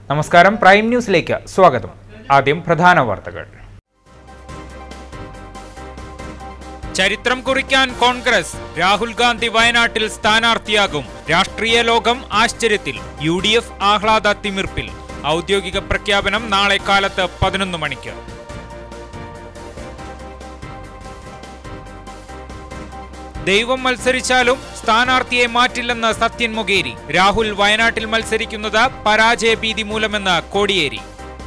നമസ്കാരം പ്രൈം ന്യൂസിലേക്ക് സ്വാഗതം ആദ്യം പ്രധാന വാർത്തകൾ ചരിത്രം കുറിക്കാൻ കോൺഗ്രസ് രാഹുൽ ഗാന്ധി വയനാട്ടിൽ സ്ഥാനാർത്ഥിയാകും രാഷ്ട്രീയ ലോകം ആശ്ചര്യത്തിൽ യു ഡി എഫ് ആഹ്ലാദ തിമിർപ്പിൽ ഔദ്യോഗിക പ്രഖ്യാപനം നാളെ കാലത്ത് പതിനൊന്ന് മണിക്ക് ദൈവം മത്സരിച്ചാലും സ്ഥാനാർത്ഥിയെ മാറ്റില്ലെന്ന് സത്യൻ മൊകേരി രാഹുൽ വയനാട്ടിൽ മത്സരിക്കുന്നത് പരാജയ ഭീതി മൂലമെന്ന് കോടിയേരി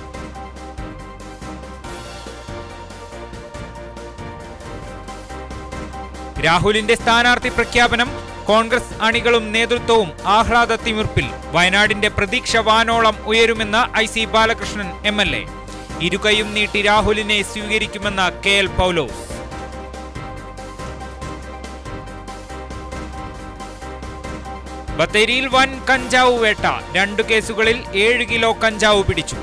രാഹുലിന്റെ സ്ഥാനാർത്ഥി പ്രഖ്യാപനം കോൺഗ്രസ് അണികളും നേതൃത്വവും ആഹ്ലാദ തിമിർപ്പിൽ വയനാടിന്റെ പ്രതീക്ഷ വാനോളം ഉയരുമെന്ന് I C Balakrishnan M L A ഇരുകൈയും നീട്ടി രാഹുലിനെ സ്വീകരിക്കുമെന്ന് കെ എൽ പൗലോസ് ബത്തേരിയിൽ വൻ കഞ്ചാവ് വേട്ട രണ്ടു കേസുകളിൽ ഏഴ് കിലോ കഞ്ചാവ് പിടിച്ചു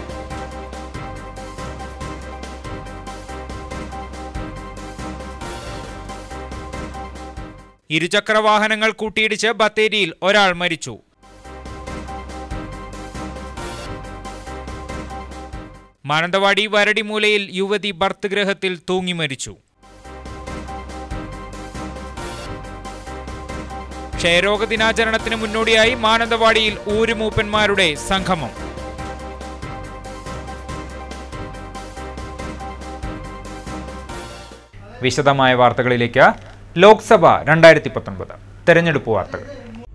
ഇരുചക്ര വാഹനങ്ങൾ കൂട്ടിയിടിച്ച് ബത്തേരിയിൽ ഒരാൾ മരിച്ചു മാനന്തവാടി വരടിമൂലയിൽ യുവതി ഭർത്തൃഗ്രഹത്തിൽ തൂങ്ങി മരിച്ചു ക്ഷയരോഗ ദിനാചരണത്തിന് മുന്നോടിയായി മാനന്തവാടിയിൽ ഊരുമൂപ്പന്മാരുടെ സംഗമം വിശദമായ വാർത്തകളിലേക്ക് ലോക്സഭ രണ്ടായിരത്തി പത്തൊൻപത് തെരഞ്ഞെടുപ്പ് വാർത്തകൾ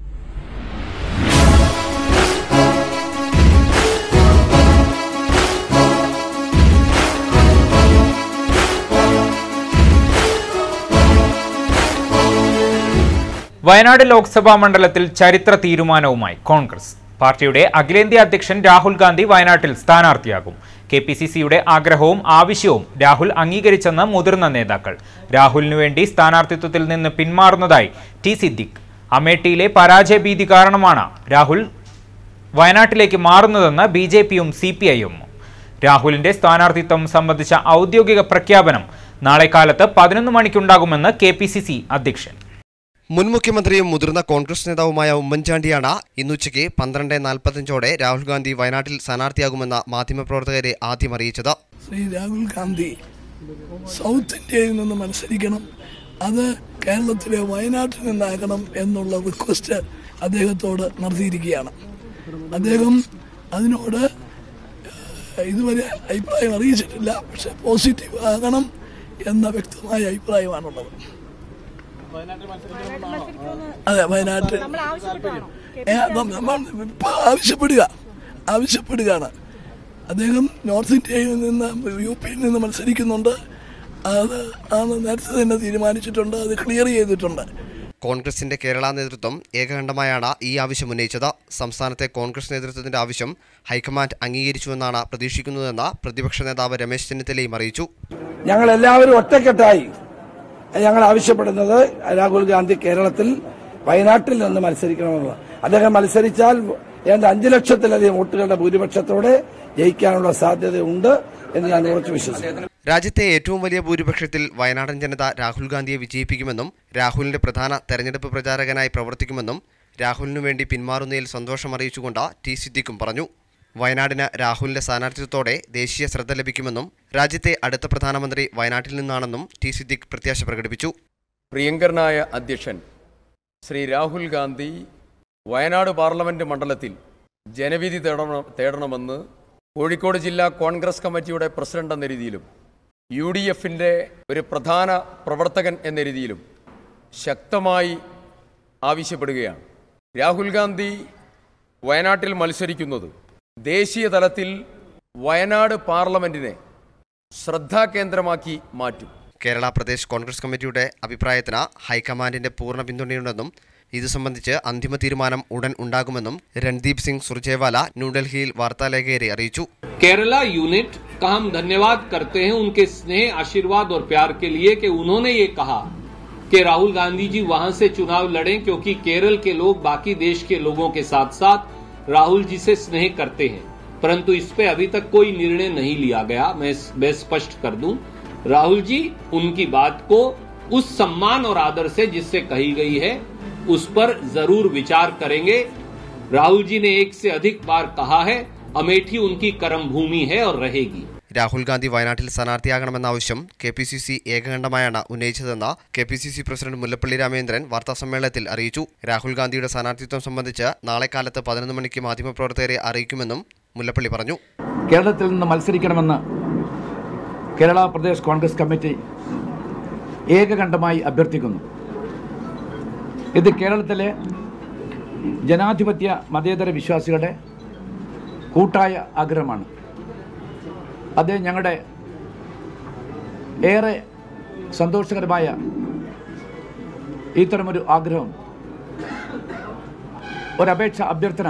വയനാട് ലോക്സഭാ മണ്ഡലത്തിൽ ചരിത്ര തീരുമാനവുമായി കോൺഗ്രസ് പാർട്ടിയുടെ അഖിലേന്ത്യാ അധ്യക്ഷൻ രാഹുൽ ഗാന്ധി വയനാട്ടിൽ സ്ഥാനാർത്ഥിയാകും കെ പി സി സിയുടെ ആഗ്രഹവും ആവശ്യവും രാഹുൽ അംഗീകരിച്ചെന്ന് മുതിർന്ന നേതാക്കൾ രാഹുലിനു വേണ്ടി സ്ഥാനാർത്ഥിത്വത്തിൽ നിന്ന് പിന്മാറുന്നതായി ടി സിദ്ദിഖ് അമേഠിയിലെ പരാജയഭീതി കാരണമാണ് രാഹുൽ വയനാട്ടിലേക്ക് മാറുന്നതെന്ന് ബി ജെ പിയും സി പി ഐയും രാഹുലിന്റെ സ്ഥാനാർത്ഥിത്വം സംബന്ധിച്ച ഔദ്യോഗിക പ്രഖ്യാപനം നാളെ കാലത്ത് പതിനൊന്ന് മണിക്കുണ്ടാകുമെന്ന് കെ പി സി സി അധ്യക്ഷൻ മുൻ മുഖ്യമന്ത്രിയും മുതിർന്ന കോൺഗ്രസ് നേതാവുമായ ഉമ്മൻചാണ്ടിയാണ് ഇന്നുച്ചയ്ക്ക് പന്ത്രണ്ട് നാൽപ്പത്തഞ്ചോടെ രാഹുൽ ഗാന്ധി വയനാട്ടിൽ സ്ഥാനാർത്ഥിയാകുമെന്ന മാധ്യമപ്രവർത്തകരെ ആദ്യം അറിയിച്ചത് ശ്രീ രാഹുൽ ഗാന്ധി സൗത്ത് ഇന്ത്യയിൽ നിന്ന് മത്സരിക്കണം അത് കേരളത്തിലെ വയനാട്ടിൽ നിന്നാകണം എന്നുള്ള റിക്വസ്റ്റ് അദ്ദേഹത്തോട് നടത്തിയിരിക്കുകയാണ് അദ്ദേഹം അതിനോട് ഏഹ്, ഇതുവരെ അഭിപ്രായം അറിയിച്ചിട്ടില്ല പക്ഷെ പോസിറ്റീവ് ആകണം എന്ന വ്യക്തമായ അഭിപ്രായമാണുള്ളത് അതെ വയനാട്ടിൽ ഏ, നം- നമ്മൾ ഇപ്പൊ ആവശ്യപ്പെടുക ആവശ്യപ്പെടുകയാണ് അദ്ദേഹം നോർത്ത് ഇന്ത്യയിൽ നിന്ന് യു പിയിൽ നിന്ന് മത്സരിക്കുന്നുണ്ട് അത് ആണ് നേരത്തെ തന്നെ തീരുമാനിച്ചിട്ടുണ്ട് അത് ക്ലിയർ ചെയ്തിട്ടുണ്ട് കോൺഗ്രസിന്റെ കേരള നേതൃത്വം ഏകകണ്ഠമായാണ് ഈ ആവശ്യം ഉന്നയിച്ചത് സംസ്ഥാനത്തെ കോൺഗ്രസ് നേതൃത്വത്തിന്റെ ആവശ്യം ഹൈക്കമാൻഡ് അംഗീകരിച്ചുവെന്നാണ് പ്രതീക്ഷിക്കുന്നതെന്ന് പ്രതിപക്ഷ നേതാവ് രമേശ് ചെന്നിത്തലയും അറിയിച്ചു ഞങ്ങൾ എല്ലാവരും ഒറ്റക്കെട്ടായി ഞങ്ങൾ ആവശ്യപ്പെടുന്നത് രാഹുൽ ഗാന്ധി കേരളത്തിൽ വയനാട്ടിൽ നിന്ന് മത്സരിക്കണമെന്ന് അദ്ദേഹം മത്സരിച്ചാൽ ഏതാണ്ട് അഞ്ചു ലക്ഷത്തിലധികം വോട്ടുകളുടെ ഭൂരിപക്ഷത്തോടെ ജയിക്കാനുള്ള സാധ്യതയുണ്ട് എന്ന് ഞാൻ ഉറച്ചു വിശ്വസിക്കുന്നു രാജ്യത്തെ ഏറ്റവും വലിയ ഭൂരിപക്ഷത്തിൽ വയനാടൻ ജനത രാഹുൽ ഗാന്ധിയെ വിജയിപ്പിക്കുമെന്നും രാഹുലിന്റെ പ്രധാന തെരഞ്ഞെടുപ്പ് പ്രചാരകനായി പ്രവർത്തിക്കുമെന്നും രാഹുലിനു വേണ്ടി പിന്മാറുന്നതിൽ സന്തോഷം അറിയിച്ചുകൊണ്ട് ടി സിദ്ദിഖും പറഞ്ഞു വയനാടിന് രാഹുലിന്റെ സ്ഥാനാർത്ഥിത്വത്തോടെ ദേശീയ ശ്രദ്ധ ലഭിക്കുമെന്നും രാജ്യത്തെ അടുത്ത പ്രധാനമന്ത്രി വയനാട്ടിൽ നിന്നാണെന്നും ടി സിദ്ദിഖ് പ്രത്യാശ പ്രകടിപ്പിച്ചു പ്രിയങ്കരനായ അധ്യക്ഷൻ ശ്രീ രാഹുൽ ഗാന്ധി വയനാട് പാർലമെന്റ് മണ്ഡലത്തിൽ ജനവിധി തേടണം തേടണമെന്ന് കോഴിക്കോട് ജില്ലാ കോൺഗ്രസ് കമ്മിറ്റിയുടെ പ്രസിഡന്റ് എന്ന രീതിയിലും യു ഡി എഫിൻ്റെ ഒരു പ്രധാന പ്രവർത്തകൻ എന്ന രീതിയിലും ശക്തമായി ആവശ്യപ്പെടുകയാണ് രാഹുൽ ഗാന്ധി വയനാട്ടിൽ മത്സരിക്കുന്നത് ദേശീയ തലത്തിൽ വയനാട് പാർലമെന്റിനെ ശ്രദ്ധാകേന്ദ്രമാക്കി മാറ്റും കേരള പ്രദേശ് കോൺഗ്രസ് കമ്മിറ്റിയുടെ അഭിപ്രായത്തിന് ഹൈക്കമാൻഡിന്റെ പൂർണ്ണ പിന്തുണയുണ്ടെന്നും ഇത് സംബന്ധിച്ച് അന്തിമ തീരുമാനം ഉടൻ ഉണ്ടാകുമെന്നും രൺദീപ് സിംഗ് സുർജേവാല ന്യൂഡൽഹിയിൽ വാർത്താലേഖകരെ അറിയിച്ചു केरला यूनिट का हम धन्यवाद करते हैं उनके स्नेह आशीर्वाद और प्यार के लिए कि उन्होंने ये कहा कि राहुल गांधी जी वहां से चुनाव लड़ें क्योंकि केरल के लोग बाकी देश के लोगों के साथ साथ राहुल जी से स्नेह करते हैं परंतु इस पे अभी तक कोई निर्णय नहीं लिया गया मैं मैं स्पष्ट कर दूं राहुल जी उनकी बात को उस सम्मान और आदर से जिससे कही गई है उस पर जरूर विचार करेंगे राहुल जी ने एक से अधिक बार कहा है अमेठी उनकी कर्म भूमि है और रहेगी രാഹുൽ ഗാന്ധി വയനാട്ടിൽ സ്ഥാനാർത്ഥിയാകണമെന്ന ആവശ്യം കെ പി സി സി ഏകകണ്ഠമായാണ് ഉന്നയിച്ചതെന്ന് K P C C president Mullappally Ramachandran വാർത്താസമ്മേളനത്തിൽ അറിയിച്ചു രാഹുൽ ഗാന്ധിയുടെ സ്ഥാനാർത്ഥിത്വം സംബന്ധിച്ച് നാളെ കാലത്ത് പതിനൊന്ന് മണിക്ക് മാധ്യമപ്രവർത്തകരെ അറിയിക്കുമെന്നും മുല്ലപ്പള്ളി പറഞ്ഞു കേരളത്തിൽ നിന്ന് മത്സരിക്കണമെന്ന് കേരള പ്രദേശ് കോൺഗ്രസ് കമ്മിറ്റി ഏകകണ്ഠമായി അഭ്യർത്ഥിക്കുന്നു ഇത് കേരളത്തിലെ ജനാധിപത്യ മതേതര വിശ്വാസികളുടെ കൂട്ടായ ആഗ്രഹമാണ് അത് ഞങ്ങളുടെ ഏറെ സന്തോഷകരമായ ഇത്തരമൊരു ആഗ്രഹം ഒരപേക്ഷ അഭ്യർത്ഥന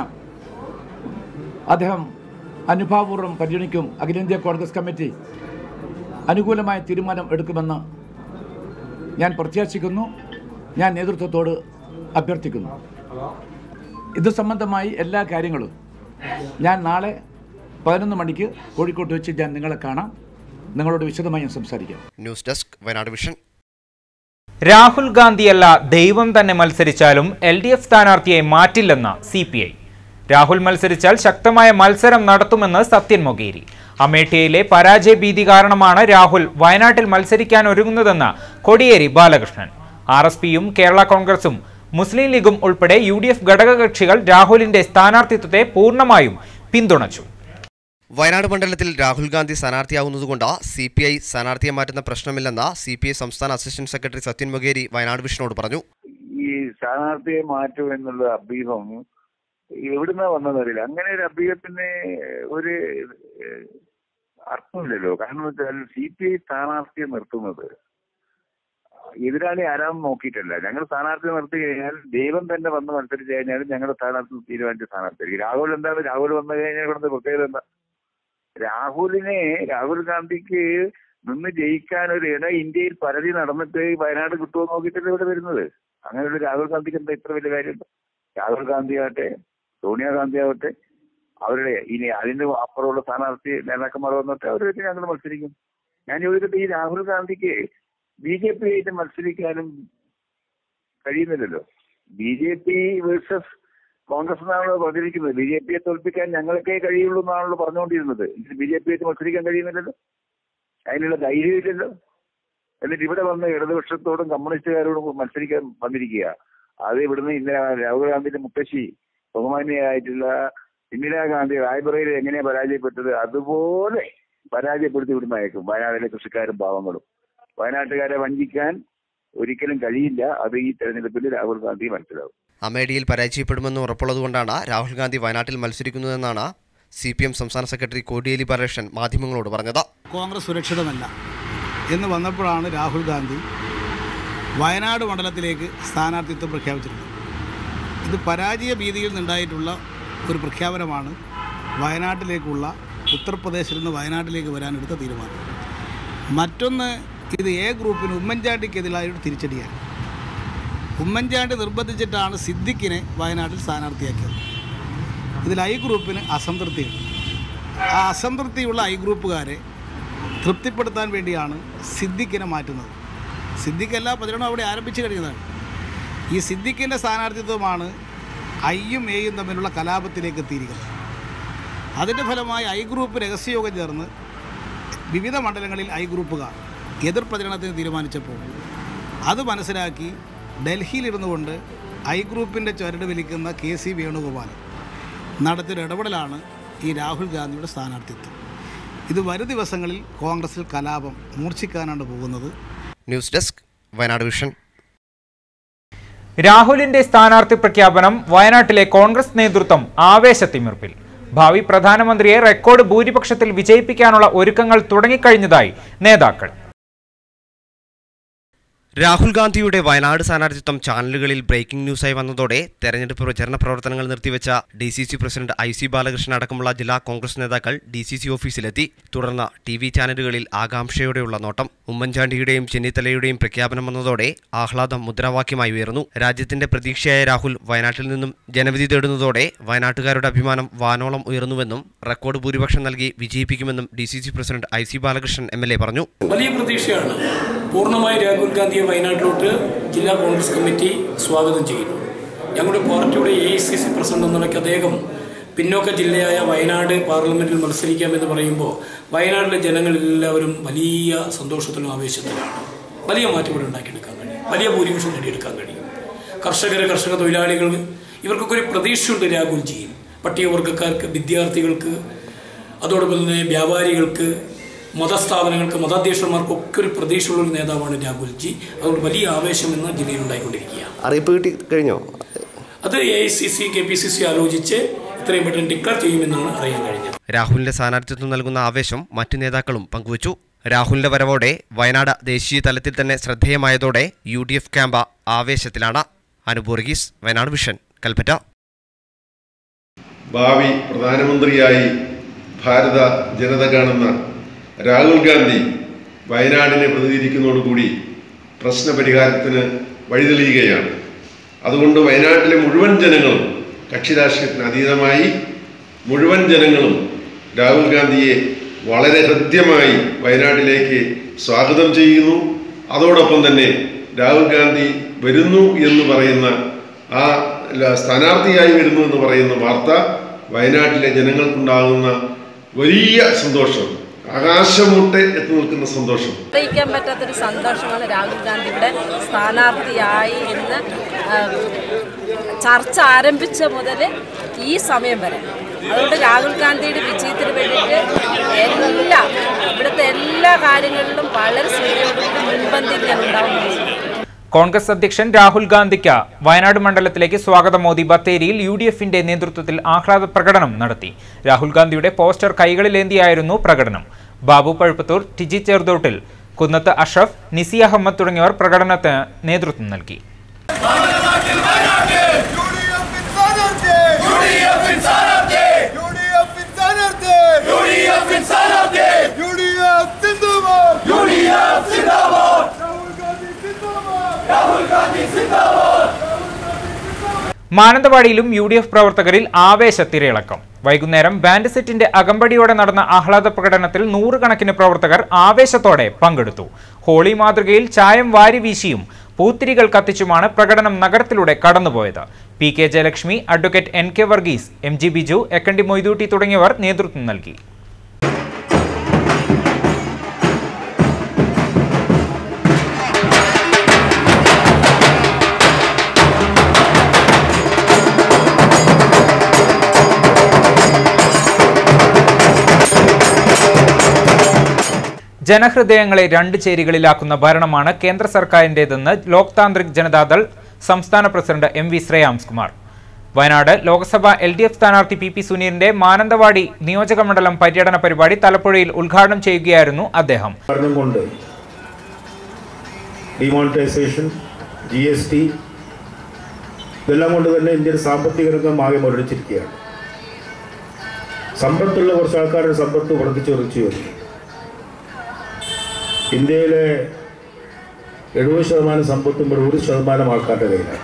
അദ്ദേഹം അനുഭാവപൂർവ്വം പരിഗണിക്കും അഖിലേന്ത്യാ കോൺഗ്രസ് കമ്മിറ്റി അനുകൂലമായ തീരുമാനം എടുക്കുമെന്ന് ഞാൻ പ്രത്യാശിക്കുന്നു ഞാൻ നേതൃത്വത്തോട് അഭ്യർത്ഥിക്കുന്നു ഇത് സംബന്ധമായി എല്ലാ കാര്യങ്ങളും ഞാൻ നാളെ പതിനൊന്ന് മണിക്ക് കോഴിക്കോട്ട് വെച്ച് ഞാൻ നിങ്ങളെ കാണാം നിങ്ങളോട് വിശദമായി ഞാൻ സംസാരിക്കാം news desk Wayanad vision Rahul ഗാന്ധിയല്ല ദൈവം തന്നെ മത്സരിച്ചാലും എൽ ഡി എഫ് സ്ഥാനാർത്ഥിയെ മാറ്റില്ലെന്ന് സി പി ഐ രാഹുൽ മത്സരിച്ചാൽ ശക്തമായ മത്സരം നടത്തുമെന്ന് സത്യൻ മൊകേരി അമേഠിയയിലെ പരാജയ ഭീതി കാരണമാണ് രാഹുൽ വയനാട്ടിൽ മത്സരിക്കാൻ ഒരുങ്ങുന്നതെന്ന് കോടിയേരി ബാലകൃഷ്ണൻ ആർ എസ് പിയും കേരള കോൺഗ്രസും മുസ്ലിം ലീഗും ഉൾപ്പെടെ യു ഡി എഫ് ഘടകകക്ഷികൾ രാഹുലിന്റെ സ്ഥാനാർത്ഥിത്വത്തെ പൂർണ്ണമായും പിന്തുണച്ചു വയനാട് മണ്ഡലത്തിൽ രാഹുൽ ഗാന്ധി സ്ഥാനാർത്ഥിയാവുന്നതുകൊണ്ട് സി പി ഐ സ്ഥാനാർത്ഥിയെ മാറ്റുന്ന പ്രശ്നമില്ലെന്ന് സി പി ഐ സംസ്ഥാന അസിസ്റ്റന്റ് സെക്രട്ടറി സത്യൻ മൊകേരി വയനാട് വിഷനോട് പറഞ്ഞു ഈ സ്ഥാനാർത്ഥിയെ മാറ്റും എന്നുള്ള അഭ്യൂഹം എവിടുന്നാ വന്നതറിയില്ല അങ്ങനെ ഒരു അഭ്യൂഹത്തിന് ഒരു ഏഹ്, അർത്ഥമില്ലല്ലോ കാരണം വെച്ചാൽ സി പി ഐ സ്ഥാനാർത്ഥിയെ നിർത്തുന്നത് എതിരാളി ആരാന്ന് നോക്കിയിട്ടല്ല ഞങ്ങൾ സ്ഥാനാർത്ഥിയെ നിർത്തി കഴിഞ്ഞാൽ ദൈവം തന്നെ വന്ന് മത്സരിച്ച് കഴിഞ്ഞാൽ ഞങ്ങളുടെ സ്ഥാനാർത്ഥി തീരുമാനിച്ച സ്ഥാനാർത്ഥി രാഹുൽ എന്താണ് രാഹുൽ വന്നു കഴിഞ്ഞാൽ ഇവിടുത്തെ പ്രത്യേകത എന്താ രാഹുലിനെ രാഹുൽ ഗാന്ധിക്ക് നിന്ന് ജയിക്കാൻ ഒരു ഇട ഇന്ത്യയിൽ പരതി നടന്നിട്ട് വയനാട് കിട്ടുമോ നോക്കിയിട്ടല്ലേ ഇവിടെ വരുന്നത് അങ്ങനെയുള്ള രാഹുൽ ഗാന്ധിക്ക് എന്താ ഇത്ര വലിയ കാര്യമുണ്ട് രാഹുൽ ഗാന്ധി ആവട്ടെ സോണിയാഗാന്ധി ആവട്ടെ അവരുടെ ഇനി അതിന്റെ അപ്പുറമുള്ള സ്ഥാനാർത്ഥി നേതാക്കന്മാർ വന്നിട്ട് അവരുമായിട്ട് ഞങ്ങൾ മത്സരിക്കും ഞാൻ ചോദിക്കട്ടെ ഈ രാഹുൽ ഗാന്ധിക്ക് ബി ജെ പി ആയിട്ട് മത്സരിക്കാനും കഴിയുന്നില്ലല്ലോ B J P versus Congress എന്നാണല്ലോ പറഞ്ഞിരിക്കുന്നത് ബി ജെ പിയെ തോൽപ്പിക്കാൻ ഞങ്ങൾക്കേ കഴിയുള്ളൂ എന്നാണല്ലോ പറഞ്ഞുകൊണ്ടിരുന്നത് ബി ജെ പി ആയിട്ട് മത്സരിക്കാൻ കഴിയുന്നില്ലല്ലോ അതിനുള്ള ധൈര്യമില്ലല്ലോ എന്നിട്ട് ഇവിടെ വന്ന് ഇടതുപക്ഷത്തോടും കമ്മ്യൂണിസ്റ്റുകാരോടും മത്സരിക്കാൻ വന്നിരിക്കുക അത് ഇവിടുന്ന് ഇന്ദിരാ രാഹുൽ ഗാന്ധിന്റെ മുത്തശ്ശി ബഹുമാനിയായിട്ടുള്ള ഇന്ദിരാഗാന്ധി റായ്ബറയിൽ എങ്ങനെയാ പരാജയപ്പെട്ടത് അതുപോലെ പരാജയപ്പെടുത്തി ഇവിടുന്ന് അയക്കും വയനാട്ടിലെ കൃഷിക്കാരും പാവങ്ങളും വയനാട്ടുകാരെ വഞ്ചിക്കാൻ ഒരിക്കലും കഴിയില്ല അത് ഈ തെരഞ്ഞെടുപ്പിൽ രാഹുൽ ഗാന്ധി മനസ്സിലാവും അമേഠിയിൽ പരാജയപ്പെടുമെന്ന് ഉറപ്പുള്ളതുകൊണ്ടാണ് രാഹുൽ ഗാന്ധി വയനാട്ടിൽ മത്സരിക്കുന്നതെന്നാണ് സി പി എം സംസ്ഥാന സെക്രട്ടറി കോടിയേരി ബാലകൃഷ്ണൻ മാധ്യമങ്ങളോട് പറഞ്ഞത് കോൺഗ്രസ് സുരക്ഷിതമല്ല എന്ന് വന്നപ്പോഴാണ് രാഹുൽ ഗാന്ധി വയനാട് മണ്ഡലത്തിലേക്ക് സ്ഥാനാർത്ഥിത്വം പ്രഖ്യാപിച്ചിരുന്നത് ഇത് പരാജയ ഭീതിയിൽ നിന്നുണ്ടായിട്ടുള്ള ഒരു പ്രഖ്യാപനമാണ് വയനാട്ടിലേക്കുള്ള ഉത്തർപ്രദേശിൽ നിന്ന് വയനാട്ടിലേക്ക് വരാനെടുത്ത തീരുമാനം മറ്റൊന്ന് ഇത് എ ഗ്രൂപ്പിന് ഉമ്മൻചാണ്ടിക്കെതിരായൊരു തിരിച്ചടിയാണ് ഉമ്മൻചാണ്ടി നിർബന്ധിച്ചിട്ടാണ് സിദ്ദിഖിനെ വയനാട്ടിൽ സ്ഥാനാർത്ഥിയാക്കിയത് ഇതിൽ ഐ ഗ്രൂപ്പിന് അസംതൃപ്തിയുണ്ട് ആ അസംതൃപ്തിയുള്ള ഐ ഗ്രൂപ്പുകാരെ തൃപ്തിപ്പെടുത്താൻ വേണ്ടിയാണ് സിദ്ദിഖിനെ മാറ്റുന്നത് സിദ്ദിഖ് എല്ലാ പ്രചരണവും അവിടെ ആരംഭിച്ചു കഴിഞ്ഞതാണ് ഈ സിദ്ദിഖിൻ്റെ സ്ഥാനാർത്ഥിത്വമാണ് ഐയും എയും തമ്മിലുള്ള കലാപത്തിലേക്ക് എത്തിയിരിക്കുന്നത് അതിൻ്റെ ഫലമായി ഐ ഗ്രൂപ്പ് രഹസ്യയോഗം ചേർന്ന് വിവിധ മണ്ഡലങ്ങളിൽ ഐ ഗ്രൂപ്പുകാർ എതിർ പ്രചരണത്തിന് തീരുമാനിച്ചപ്പോൾ അത് മനസ്സിലാക്കി ഡൽഹിയിലിരുന്നു കൊണ്ട് ഐ ഗ്രൂപ്പിൻ്റെ ചുരട് വലിക്കുന്ന കെ സി വേണുഗോപാൽ നടത്തിയൊരു ഇടപെടലാണ് ഈ രാഹുൽ ഗാന്ധിയുടെ സ്ഥാനാർത്ഥിത്വം ഇത് വരും ദിവസങ്ങളിൽ കോൺഗ്രസിൽ കലാപം മൂർച്ഛിക്കാനാണ് പോകുന്നത് ന്യൂസ് ഡെസ്ക് വയനാട് വിഷൻ രാഹുലിന്റെ സ്ഥാനാർത്ഥി പ്രഖ്യാപനം വയനാട്ടിലെ കോൺഗ്രസ് നേതൃത്വം ആവേശത്തിമിർപ്പിൽ ഭാവി പ്രധാനമന്ത്രിയെ റെക്കോർഡ് ഭൂരിപക്ഷത്തിൽ വിജയിപ്പിക്കാനുള്ള ഒരുക്കങ്ങൾ തുടങ്ങിക്കഴിഞ്ഞതായി നേതാക്കൾ രാഹുൽ ഗാന്ധിയുടെ വയനാട് സ്ഥാനാർത്ഥിത്വം ചാനലുകളിൽ ബ്രേക്കിംഗ് ന്യൂസായി വന്നതോടെ തെരഞ്ഞെടുപ്പ് പ്രചരണ പ്രവർത്തനങ്ങൾ നിർത്തിവെച്ച D C C president I C Balakrishnan അടക്കമുള്ള ജില്ലാ കോൺഗ്രസ് നേതാക്കൾ ഡി സി സി ഓഫീസിലെത്തി തുടർന്ന് ടി വി ചാനലുകളിൽ ആകാംക്ഷയോടെയുള്ള നോട്ടം ഉമ്മൻചാണ്ടിയുടെയും ചെന്നിത്തലയുടെയും പ്രഖ്യാപനം വന്നതോടെ ആഹ്ലാദം മുദ്രാവാക്യമായി ഉയർന്നു രാജ്യത്തിന്റെ പ്രതീക്ഷയായ രാഹുൽ വയനാട്ടിൽ നിന്നും ജനവിധി തേടുന്നതോടെ വയനാട്ടുകാരുടെ അഭിമാനം വാനോളം ഉയർന്നുവെന്നും റെക്കോർഡ് ഭൂരിപക്ഷം നൽകി വിജയിപ്പിക്കുമെന്നും D C C president I C Balakrishnan M L A പറഞ്ഞു വലിയ പ്രതീക്ഷയാണ് പൂർണ്ണമായി രാഹുൽ ഗാന്ധിയെ വയനാട്ടിലോട്ട് ജില്ലാ കോൺഗ്രസ് കമ്മിറ്റി സ്വാഗതം ചെയ്യുന്നു ഞങ്ങളുടെ പാർട്ടിയുടെ A I C C president എന്ന നിലയ്ക്ക് അദ്ദേഹം പിന്നോക്ക ജില്ലയായ വയനാട് പാർലമെന്റിൽ മത്സരിക്കാമെന്ന് പറയുമ്പോൾ വയനാട്ടിലെ ജനങ്ങളെല്ലാവരും വലിയ സന്തോഷത്തിലും ആവേശത്തിലാണ് വലിയ മാറ്റം ഇവിടെ ഉണ്ടാക്കിയെടുക്കാൻ കഴിയും വലിയ ഭൂരിപക്ഷം നേടിയെടുക്കാൻ കഴിയും കർഷകർ കർഷക തൊഴിലാളികൾ ഇവർക്കൊക്കെ ഒരു പ്രതീക്ഷയുണ്ട് രാഹുൽജിയിൽ പട്ടികവർഗക്കാർക്ക് വിദ്യാർത്ഥികൾക്ക് അതോടൊപ്പം തന്നെ വ്യാപാരികൾക്ക് മതസ്ഥാപനങ്ങൾക്ക് മതാധ്യക്ഷന്മാർക്കൊക്കെ ഒരു പ്രതീക്ഷയുള്ള ഒരു നേതാവാണ് രാഹുൽജി അതുകൊണ്ട് വലിയ ആവേശം ഇന്ന് ജില്ലയിൽ ഉണ്ടായിക്കൊണ്ടിരിക്കുകയാണ് അറിയിപ്പ് കിട്ടി കഴിഞ്ഞോ അത് A I C C K P C C ആലോചിച്ച് ഇത്രയും പെട്ടെന്ന് ഡിക്ലെയർ ചെയ്യുമെന്നാണ് അറിയാൻ കഴിഞ്ഞത് രാഹുലിന്റെ സ്ഥാനാർത്ഥിത്വം നൽകുന്ന ആവേശം മറ്റു നേതാക്കളും പങ്കുവച്ചു രാഹുലിന്റെ വരവോടെ വയനാട് ദേശീയ തലത്തിൽ തന്നെ ശ്രദ്ധേയമായതോടെ യു ഡി എഫ് ക്യാമ്പ് ആവേശത്തിലാണ് അനുപൂർഗീസ് വയനാട് വിഷൻ കൽപ്പറ്റ ഭാവി പ്രധാനമന്ത്രിയായി ഭാരത ജനത കാണുന്ന രാഹുൽ ഗാന്ധി വയനാടിനെ പ്രതിനിധീകരിക്കുന്നതോടുകൂടി പ്രശ്നപരിഹാരത്തിന് വഴിതെളിയുകയാണ് അതുകൊണ്ട് വയനാട്ടിലെ മുഴുവൻ ജനങ്ങളും കക്ഷി രാഷ്ട്രീയത്തിന് അതീതമായി മുഴുവൻ ജനങ്ങളും രാഹുൽ ഗാന്ധിയെ വളരെ ഹൃദ്യമായി വയനാട്ടിലേക്ക് സ്വാഗതം ചെയ്യുന്നു അതോടൊപ്പം തന്നെ രാഹുൽ ഗാന്ധി വരുന്നു എന്ന് പറയുന്ന ആ ല- സ്ഥാനാർത്ഥിയായി വരുന്നു എന്ന് പറയുന്ന വാർത്ത വയനാട്ടിലെ ജനങ്ങൾക്കുണ്ടാകുന്ന വലിയ സന്തോഷം ആകാശമുട്ടെ എത്തി നിൽക്കുന്ന സന്തോഷം അറിയിക്കാൻ പറ്റാത്തൊരു സന്തോഷമാണ് രാഹുൽ ഗാന്ധി ഇവിടെ സ്ഥാനാർത്ഥിയായി എന്ന് ആ, ചർച്ച ആരംഭിച്ച മുതൽ ഈ സമയം വരെ അതുകൊണ്ട് രാഹുൽ ഗാന്ധിയുടെ വിജയത്തിന് വേണ്ടിയിട്ട് എല്ലാ ഇവിടുത്തെ എല്ലാ കാര്യങ്ങളിലും വളരെ ശ്രദ്ധയോടുകൂടി മുൻപന്തിയിൽ ഞാൻ ഉണ്ടാവുന്നു കോൺഗ്രസ് അധ്യക്ഷൻ രാഹുൽ ഗാന്ധിക്ക് വയനാട് മണ്ഡലത്തിലേക്ക് സ്വാഗതം മോദി ബത്തേരിയിൽ യു ഡി എഫിന്റെ നേതൃത്വത്തിൽ ആഹ്ലാദ പ്രകടനം നടത്തി രാഹുൽ ഗാന്ധിയുടെ പോസ്റ്റർ കൈകളിലേന്തിയായിരുന്നു പ്രകടനം ബാബു പഴുപ്പത്തൂർ ടിജി ചെറുതോട്ടിൽ കുന്നത്ത് അഷഫ് നിസി അഹമ്മദ് തുടങ്ങിയവർ പ്രകടനത്തിന് നേതൃത്വം നൽകി മാനന്തവാടിയിലും യു ഡി എഫ് പ്രവർത്തകരിൽ ആവേശത്തിരയിളക്കം വൈകുന്നേരം ബാൻഡ് സെറ്റിന്റെ അകമ്പടിയോടെ നടന്ന ആഹ്ലാദ പ്രകടനത്തിൽ നൂറുകണക്കിന് പ്രവർത്തകർ ആവേശത്തോടെ പങ്കെടുത്തു ഹോളി മാതൃകയിൽ ചായം വാരി വീശിയും പൂത്തിരികൾ കത്തിച്ചുമാണ് പ്രകടനം നഗരത്തിലൂടെ കടന്നുപോയത് P K Jayalakshmi advocate N K Varghese M G Biju Ekkandi Moythootty തുടങ്ങിയവർ നേതൃത്വം നൽകി ജനഹൃദയങ്ങളെ രണ്ട് ചേരികളിലാക്കുന്ന ഭരണമാണ് കേന്ദ്ര സർക്കാരിന്റേതെന്ന് ലോക് താന്ത്രിക് ജനതാദൾ സംസ്ഥാന president M V Shreyams Kumar Wayanad Lok Sabha L D F സ്ഥാനാർത്ഥി പി പി സുനീറിന്റെ മാനന്തവാടി നിയോജക മണ്ഡലം പര്യടന പരിപാടി തലപ്പുഴയിൽ ഉദ്ഘാടനം ചെയ്യുകയായിരുന്നു അദ്ദേഹം ഭരണം കൊണ്ട് ഡിമോണിറ്റൈസേഷൻ ജി എസ് ടി ഇതെല്ലാം കൊണ്ട് തന്നെ ഇന്ത്യൻ സാമ്പത്തിക രംഗം ആകെ മുരടിച്ചിരിക്കുകയാണ് സമ്പത്തുള്ള കുറച്ച് ആൾക്കാരുടെ സമ്പത്ത് വർദ്ധിച്ചു വർദ്ധിച്ചു വരുന്നു ഇന്ത്യയിലെ എഴുപത് ശതമാനം സമ്പത്തും ഇവിടെ ഒരു ശതമാനം ആൾക്കാരുടെ കയ്യിലാണ്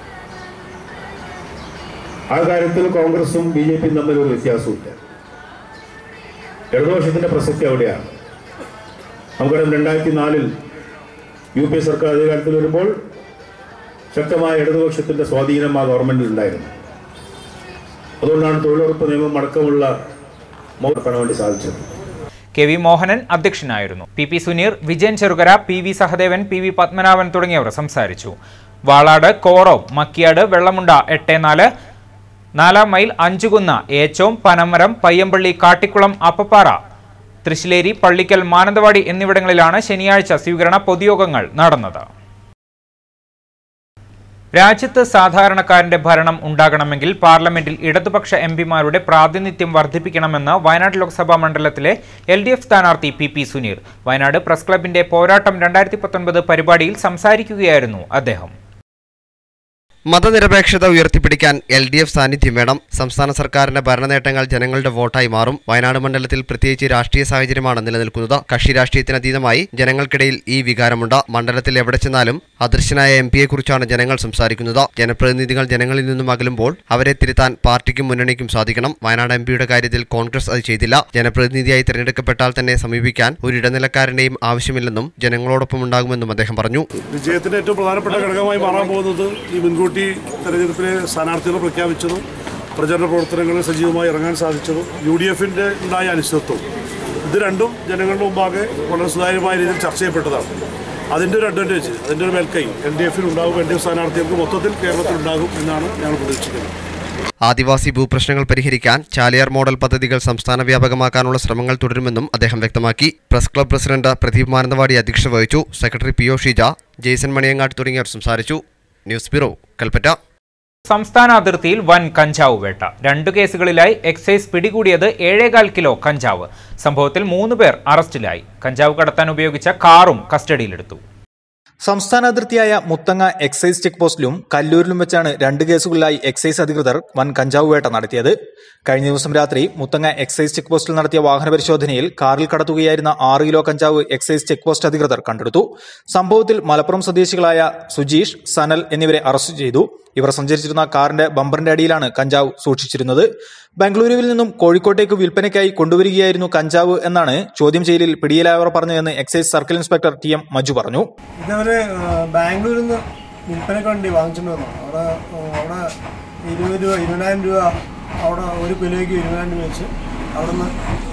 ആ കാര്യത്തിൽ കോൺഗ്രസും ബി ജെ പിയും തമ്മിൽ ഒരു വ്യത്യാസമില്ല ഇടതുപക്ഷത്തിന്റെ പ്രസക്തി അവിടെയാണ് നമുക്കറിയാം രണ്ടായിരത്തി നാലിൽ യു പി എ സർക്കാർ അധികാരത്തിൽ വരുമ്പോൾ ശക്തമായ ഇടതുപക്ഷത്തിന്റെ സ്വാധീനം ആ ഗവൺമെന്റിൽ ഉണ്ടായിരുന്നു അതുകൊണ്ടാണ് തൊഴിലുറപ്പ് നിയമം അടക്കമുള്ള നടത്താൻ വേണ്ടി സാധിച്ചത് കെ വി മോഹനൻ അധ്യക്ഷനായിരുന്നു P P Suneer Vijayan Cherukara P V Sahadevan P V Padmanabhan തുടങ്ങിയവർ സംസാരിച്ചു വാളാട് കോറോ മക്കിയാട് വെള്ളമുണ്ട എട്ട് നാല് നാലാം മൈൽ അഞ്ചുകുന്ന ഏച്ചോം പനമരം പയ്യമ്പള്ളി കാട്ടിക്കുളം അപ്പപ്പാറ തൃശ്ശിലേരി പള്ളിക്കൽ മാനന്തവാടി എന്നിവിടങ്ങളിലാണ് ശനിയാഴ്ച സ്വീകരണ പൊതുയോഗങ്ങൾ നടന്നത് രാജ്യത്ത് സാധാരണക്കാരന്റെ ഭരണം ഉണ്ടാകണമെങ്കിൽ പാർലമെന്റിൽ ഇടതുപക്ഷ എം പിമാരുടെ പ്രാതിനിധ്യം വർദ്ധിപ്പിക്കണമെന്ന് വയനാട് ലോക്സഭാ മണ്ഡലത്തിലെ എൽ ഡി എഫ് സ്ഥാനാർത്ഥി P P Suneer Wayanad press ക്ലബിന്റെ പോരാട്ടം രണ്ടായിരത്തി പത്തൊൻപത് പരിപാടിയിൽ സംസാരിക്കുകയായിരുന്നു അദ്ദേഹം മതനിരപേക്ഷത ഉയർത്തിപ്പിടിക്കാൻ എൽ ഡി എഫ് സാന്നിധ്യം വേണം സംസ്ഥാന സർക്കാരിന്റെ ഭരണനേട്ടങ്ങൾ ജനങ്ങളുടെ വോട്ടായി മാറും വയനാട് മണ്ഡലത്തിൽ പ്രത്യേകിച്ച് രാഷ്ട്രീയ സാഹചര്യമാണ് നിലനിൽക്കുന്നത് കക്ഷി രാഷ്ട്രീയത്തിനതീതമായി ജനങ്ങൾക്കിടയിൽ ഈ വികാരമുണ്ട് മണ്ഡലത്തിൽ എവിടെ ചെന്നാലും അദൃശ്യനായ എം പിയെക്കുറിച്ചാണ് ജനങ്ങൾ സംസാരിക്കുന്നത് ജനപ്രതിനിധികൾ ജനങ്ങളിൽ നിന്നും അകലുമ്പോൾ അവരെ തിരുത്താൻ പാർട്ടിക്കും മുന്നണിക്കും സാധിക്കണം വയനാട് എം പിയുടെ കാര്യത്തിൽ കോൺഗ്രസ് അത് ചെയ്തില്ല ജനപ്രതിനിധിയായി തിരഞ്ഞെടുക്കപ്പെട്ടാൽ തന്നെ സമീപിക്കാൻ ഒരു ഇടനിലക്കാരന്റെയും ആവശ്യമില്ലെന്നും ജനങ്ങളോടൊപ്പം ഉണ്ടാകുമെന്നും അദ്ദേഹം പറഞ്ഞു വിജയത്തിന്റെ ഏറ്റവും പ്രധാനപ്പെട്ട ഘടകമായി മാറാൻ പോകുന്നത് ഈ മുൻകൂട്ടി തെരഞ്ഞെടുപ്പിലെ സ്ഥാനാർത്ഥികളെ പ്രഖ്യാപിച്ചതും പ്രചരണ പ്രവർത്തനങ്ങളിൽ സജീവമായി ഇറങ്ങാൻ സാധിച്ചതും യു ഡി എഫിൻ്റെ ഉണ്ടായ അനിശ്ചിതത്വവും ഇത് രണ്ടും ജനങ്ങളുടെ മുമ്പാകെ വളരെ സുതാര്യമായ രീതിയിൽ ചർച്ച ചെയ്യപ്പെട്ടതാണ് അതിൻ്റെ ഒരു അഡ്വാൻറ്റേജ് അതിൻ്റെ ഒരു മേൽക്കൈ എൽ ഡി എഫിൽ ഉണ്ടാകും എൽ ഡി എഫ് സ്ഥാനാർത്ഥികൾക്ക് മൊത്തത്തിൽ കേരളത്തിൽ ഉണ്ടാകും എന്നാണ് ഞങ്ങൾ പ്രതീക്ഷിക്കുന്നത് ആദിവാസി ഭൂപ്രശ്നങ്ങൾ പരിഹരിക്കാൻ ചാലിയാർ മോഡൽ പദ്ധതികൾ സംസ്ഥാന വ്യാപകമാക്കാനുള്ള ശ്രമങ്ങൾ തുടരുമെന്നും അദ്ദേഹം വ്യക്തമാക്കി press club president Pradeep Mananthavady അധ്യക്ഷത വഹിച്ചു secretary P O Sheeja Jaison Maniyangattu തുടങ്ങിയവർ സംസാരിച്ചു ന്യൂസ് ബ്യൂറോ കൽപ്പറ്റ സംസ്ഥാന അതിർത്തിയിൽ വൻ കഞ്ചാവ് വേട്ട രണ്ടു കേസുകളിലായി എക്സൈസ് പിടികൂടിയത് ഏഴേകാൽ കിലോ കഞ്ചാവ് സംഭവത്തിൽ മൂന്ന് പേർ അറസ്റ്റിലായി കഞ്ചാവ് കടത്താൻ ഉപയോഗിച്ച കാറും കസ്റ്റഡിയിലെടുത്തു സംസ്ഥാന അതിർത്തിയായ മുത്തങ്ങ എക്സൈസ് ചെക്ക് പോസ്റ്റിലും കല്ലൂരിലും വെച്ചാണ് രണ്ട് കേസുകളിലായി എക്സൈസ് അധികൃതർ വൻ കഞ്ചാവ് വേട്ട നടത്തിയത് കഴിഞ്ഞ ദിവസം രാത്രി മുത്തങ്ങ എക്സൈസ് ചെക്ക് പോസ്റ്റിൽ നടത്തിയ വാഹന പരിശോധനയിൽ കാറിൽ കടത്തുകയായിരുന്ന ആറ് കിലോ കഞ്ചാവ് എക്സൈസ് ചെക്ക് പോസ്റ്റ് അധികൃതർ കണ്ടെടുത്തു സംഭവത്തിൽ മലപ്പുറം സ്വദേശികളായ സുജീഷ് സനൽ എന്നിവരെ അറസ്റ്റ് ചെയ്തു ഇവർ സഞ്ചരിച്ചിരുന്ന കാറിന്റെ ബമ്പറിന്റെ അടിയിലാണ് കഞ്ചാവ് സൂക്ഷിച്ചിരുന്നത് ബംഗളൂരുവിൽ നിന്നും കോഴിക്കോട്ടേക്ക് വിൽപ്പനയ്ക്കായി കൊണ്ടുവരികയായിരുന്നു കഞ്ചാവ് എന്നാണ് ചോദ്യം ചെയ്യലിൽ പിടിയിലായവർ പറഞ്ഞതെന്ന് excise circle inspector T M Maju പറഞ്ഞു ഇതവര് ബാംഗ്ലൂരിൽ നിന്ന് വിൽപ്പനയ്ക്ക് വേണ്ടി വാങ്ങിച്ചിട്ട് വന്നു അവിടെ അവിടെ ഇരുപത് രൂപ ഇരുപതിനായിരം രൂപ അവിടെ ഒരു കിലോയ്ക്ക് ഇരുപതിനായിരം രൂപ വെച്ച് അവിടെ നിന്ന്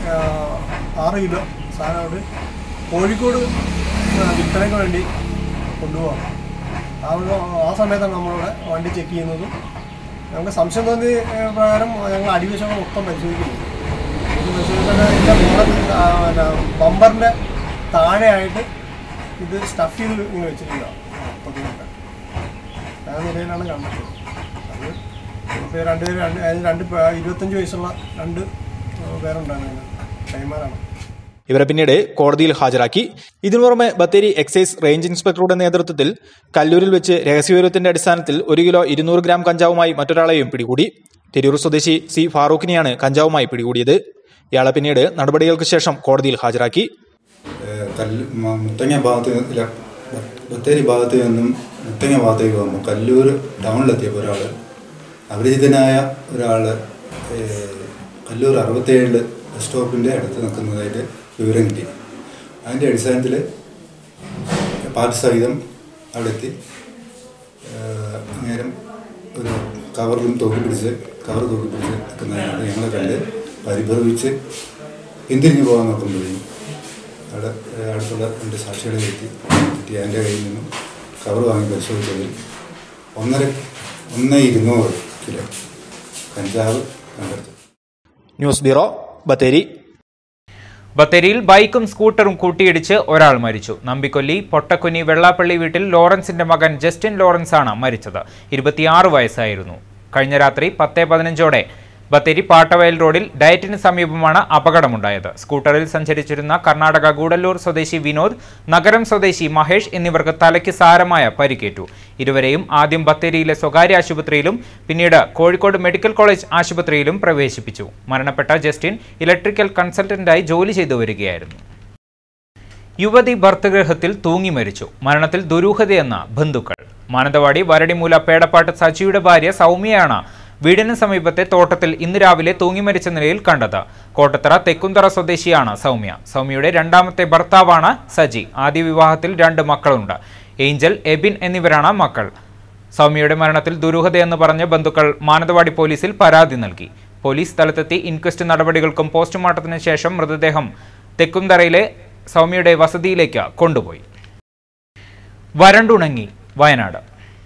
ആറ് കിലോ സാധനം അവിടെ കോഴിക്കോട് വിൽപ്പനയ്ക്ക് വേണ്ടി കൊണ്ടുപോകാം ആ ഒരു ആ സമയത്താണ് നമ്മളിവിടെ വണ്ടി ചെക്ക് ചെയ്യുന്നതും ഞങ്ങൾക്ക് സംശയം തോന്നിയ ഏഹ്, പ്രകാരം ഞങ്ങൾ അടിവശങ്ങൾ മൊത്തം പരിശോധിക്കുന്നു ഇത് പരിശോധിച്ചിട്ട് ഇതിൻ്റെ മുകളിൽ ആ, പിന്നെ ബമ്പറിൻ്റെ താഴെയായിട്ട് ഇത് സ്റ്റഫ് ചെയ്ത് ഇങ്ങനെ വെച്ചിരിക്കുക പൊതുവെ ആ നിലയിലാണ് കണ്ടത് അത് ഇപ്പോൾ രണ്ട് പേര് രണ്ട് അതായത് രണ്ട് പേ- ഇരുപത്തഞ്ച് വയസ്സുള്ള രണ്ട് പേരുണ്ടായിരുന്നു കൈമാറാണ് ഇവരെ പിന്നീട് കോടതിയിൽ ഹാജരാക്കി ഇതിനു പുറമെ ബത്തേരി എക്സൈസ് റേഞ്ച് ഇൻസ്പെക്ടറുടെ നേതൃത്വത്തിൽ കല്ലൂരിൽ വെച്ച് രഹസ്യവിവരത്തിന്റെ അടിസ്ഥാനത്തിൽ ഒരു കിലോ ഇരുന്നൂറ് ഗ്രാം കഞ്ചാവുമായി മറ്റൊരാളെയും പിടികൂടി തിരൂർ സ്വദേശി സി ഫാറൂഖിനെയാണ് കഞ്ചാവുമായി പിടികൂടിയത് ഇയാളെ പിന്നീട് നടപടികൾക്ക് ശേഷം കോടതിയിൽ ഹാജരാക്കി ഏഹ് കല്ല് മ- മുത്തങ്ങ ഭാഗത്ത് നിന്ന്- ഇല്ല ബ- ബത്തേരി ഭാഗത്ത് നിന്നും മുത്തങ്ങ ഭാഗത്തേക്ക് പോകുമ്പോൾ കല്ലൂർ ടൗണിലെത്തിയപ്പോൾ ഒരാൾ അപരിചിതനായ ഒരാൾ കല്ലൂർ അറുപത്തേഴിൽ ബസ് സ്റ്റോപ്പിൻ്റെ അടുത്ത് നിൽക്കുന്നതായിട്ട് വിവരം കിട്ടി അതിൻ്റെ അടിസ്ഥാനത്തിൽ പാർട്ടി സഹിതം അവിടെ എത്തി ഏഹ് നേരം ഒരു കവറിലും തൂക്കി പിടിച്ച് കവർ തൂക്കി പിടിച്ച് നിൽക്കുന്നതിനാണ് ഞങ്ങളെ കണ്ട് പരിഭ്രമിച്ച് പിന്തിരിഞ്ഞു പോകാൻ നോക്കുമ്പോഴേക്കും അവിടെ ഏഹ് അടുത്തുള്ള രണ്ട് സാക്ഷികളെ എത്തി എത്തി എൻ്റെ കയ്യിൽ നിന്നും കവർ വാങ്ങി പരിശോധിച്ചതിൽ ഒന്നര ഒന്ന് ഇരുന്നൂറ് കിലോ കഞ്ചാവ് കണ്ടെടുത്തു ന്യൂസ് ബ്യൂറോ ബത്തേരി ബത്തേരിയിൽ ബൈക്കും സ്കൂട്ടറും കൂട്ടിയിടിച്ച് ഒരാൾ മരിച്ചു നമ്പിക്കൊല്ലി പൊട്ടക്കുനി വെള്ളാപ്പള്ളി വീട്ടിൽ ലോറൻസിന്റെ മകൻ ജസ്റ്റിൻ ലോറൻസ് ആണ് മരിച്ചത് ഇരുപത്തിയാറ് വയസ്സായിരുന്നു കഴിഞ്ഞ രാത്രി പത്ത് പതിനഞ്ചോടെ ബത്തേരി പാട്ടവയൽ റോഡിൽ ഡയറ്റിന് സമീപമാണ് അപകടമുണ്ടായത് സ്കൂട്ടറിൽ സഞ്ചരിച്ചിരുന്ന കർണാടക ഗൂഡല്ലൂർ സ്വദേശി വിനോദ് നഗരം സ്വദേശി മഹേഷ് എന്നിവർക്ക് തലയ്ക്ക് സാരമായ പരിക്കേറ്റു ഇരുവരെയും ആദ്യം ബത്തേരിയിലെ സ്വകാര്യ ആശുപത്രിയിലും പിന്നീട് കോഴിക്കോട് മെഡിക്കൽ കോളേജ് ആശുപത്രിയിലും പ്രവേശിപ്പിച്ചു മരണപ്പെട്ട ജസ്റ്റിൻ ഇലക്ട്രിക്കൽ കൺസൾട്ടന്റായി ജോലി ചെയ്തു വരികയായിരുന്നു യുവതി ഭർത്തഗൃഹത്തിൽ തൂങ്ങി മരിച്ചു മരണത്തിൽ ദുരൂഹതയെന്ന ബന്ധുക്കൾ മാനന്തവാടി വരടിമൂല പേടപ്പാട്ട് സജിയുടെ ഭാര്യ സൗമ്യയാണ് വീടിന് സമീപത്തെ തോട്ടത്തിൽ ഇന്ന് രാവിലെ തൂങ്ങി മരിച്ച നിലയിൽ കണ്ടത് കോട്ടത്തറ തെക്കുന്തറ സ്വദേശിയാണ് സൗമ്യ സൗമ്യയുടെ രണ്ടാമത്തെ ഭർത്താവാണ് സജി ആദ്യ വിവാഹത്തിൽ രണ്ട് മക്കളുണ്ട് ഏഞ്ചൽ എബിൻ എന്നിവരാണ് മക്കൾ സൗമ്യയുടെ മരണത്തിൽ ദുരൂഹതയെന്ന് പറഞ്ഞ് ബന്ധുക്കൾ മാനന്തവാടി പോലീസിൽ പരാതി നൽകി പോലീസ് സ്ഥലത്തെത്തി ഇൻക്വസ്റ്റ് നടപടികൾക്കും പോസ്റ്റ്മോർട്ടത്തിന് ശേഷം മൃതദേഹം തെക്കുംതറയിലെ സൗമ്യയുടെ വസതിയിലേക്ക് കൊണ്ടുപോയി വരണ്ടുണങ്ങി വയനാട്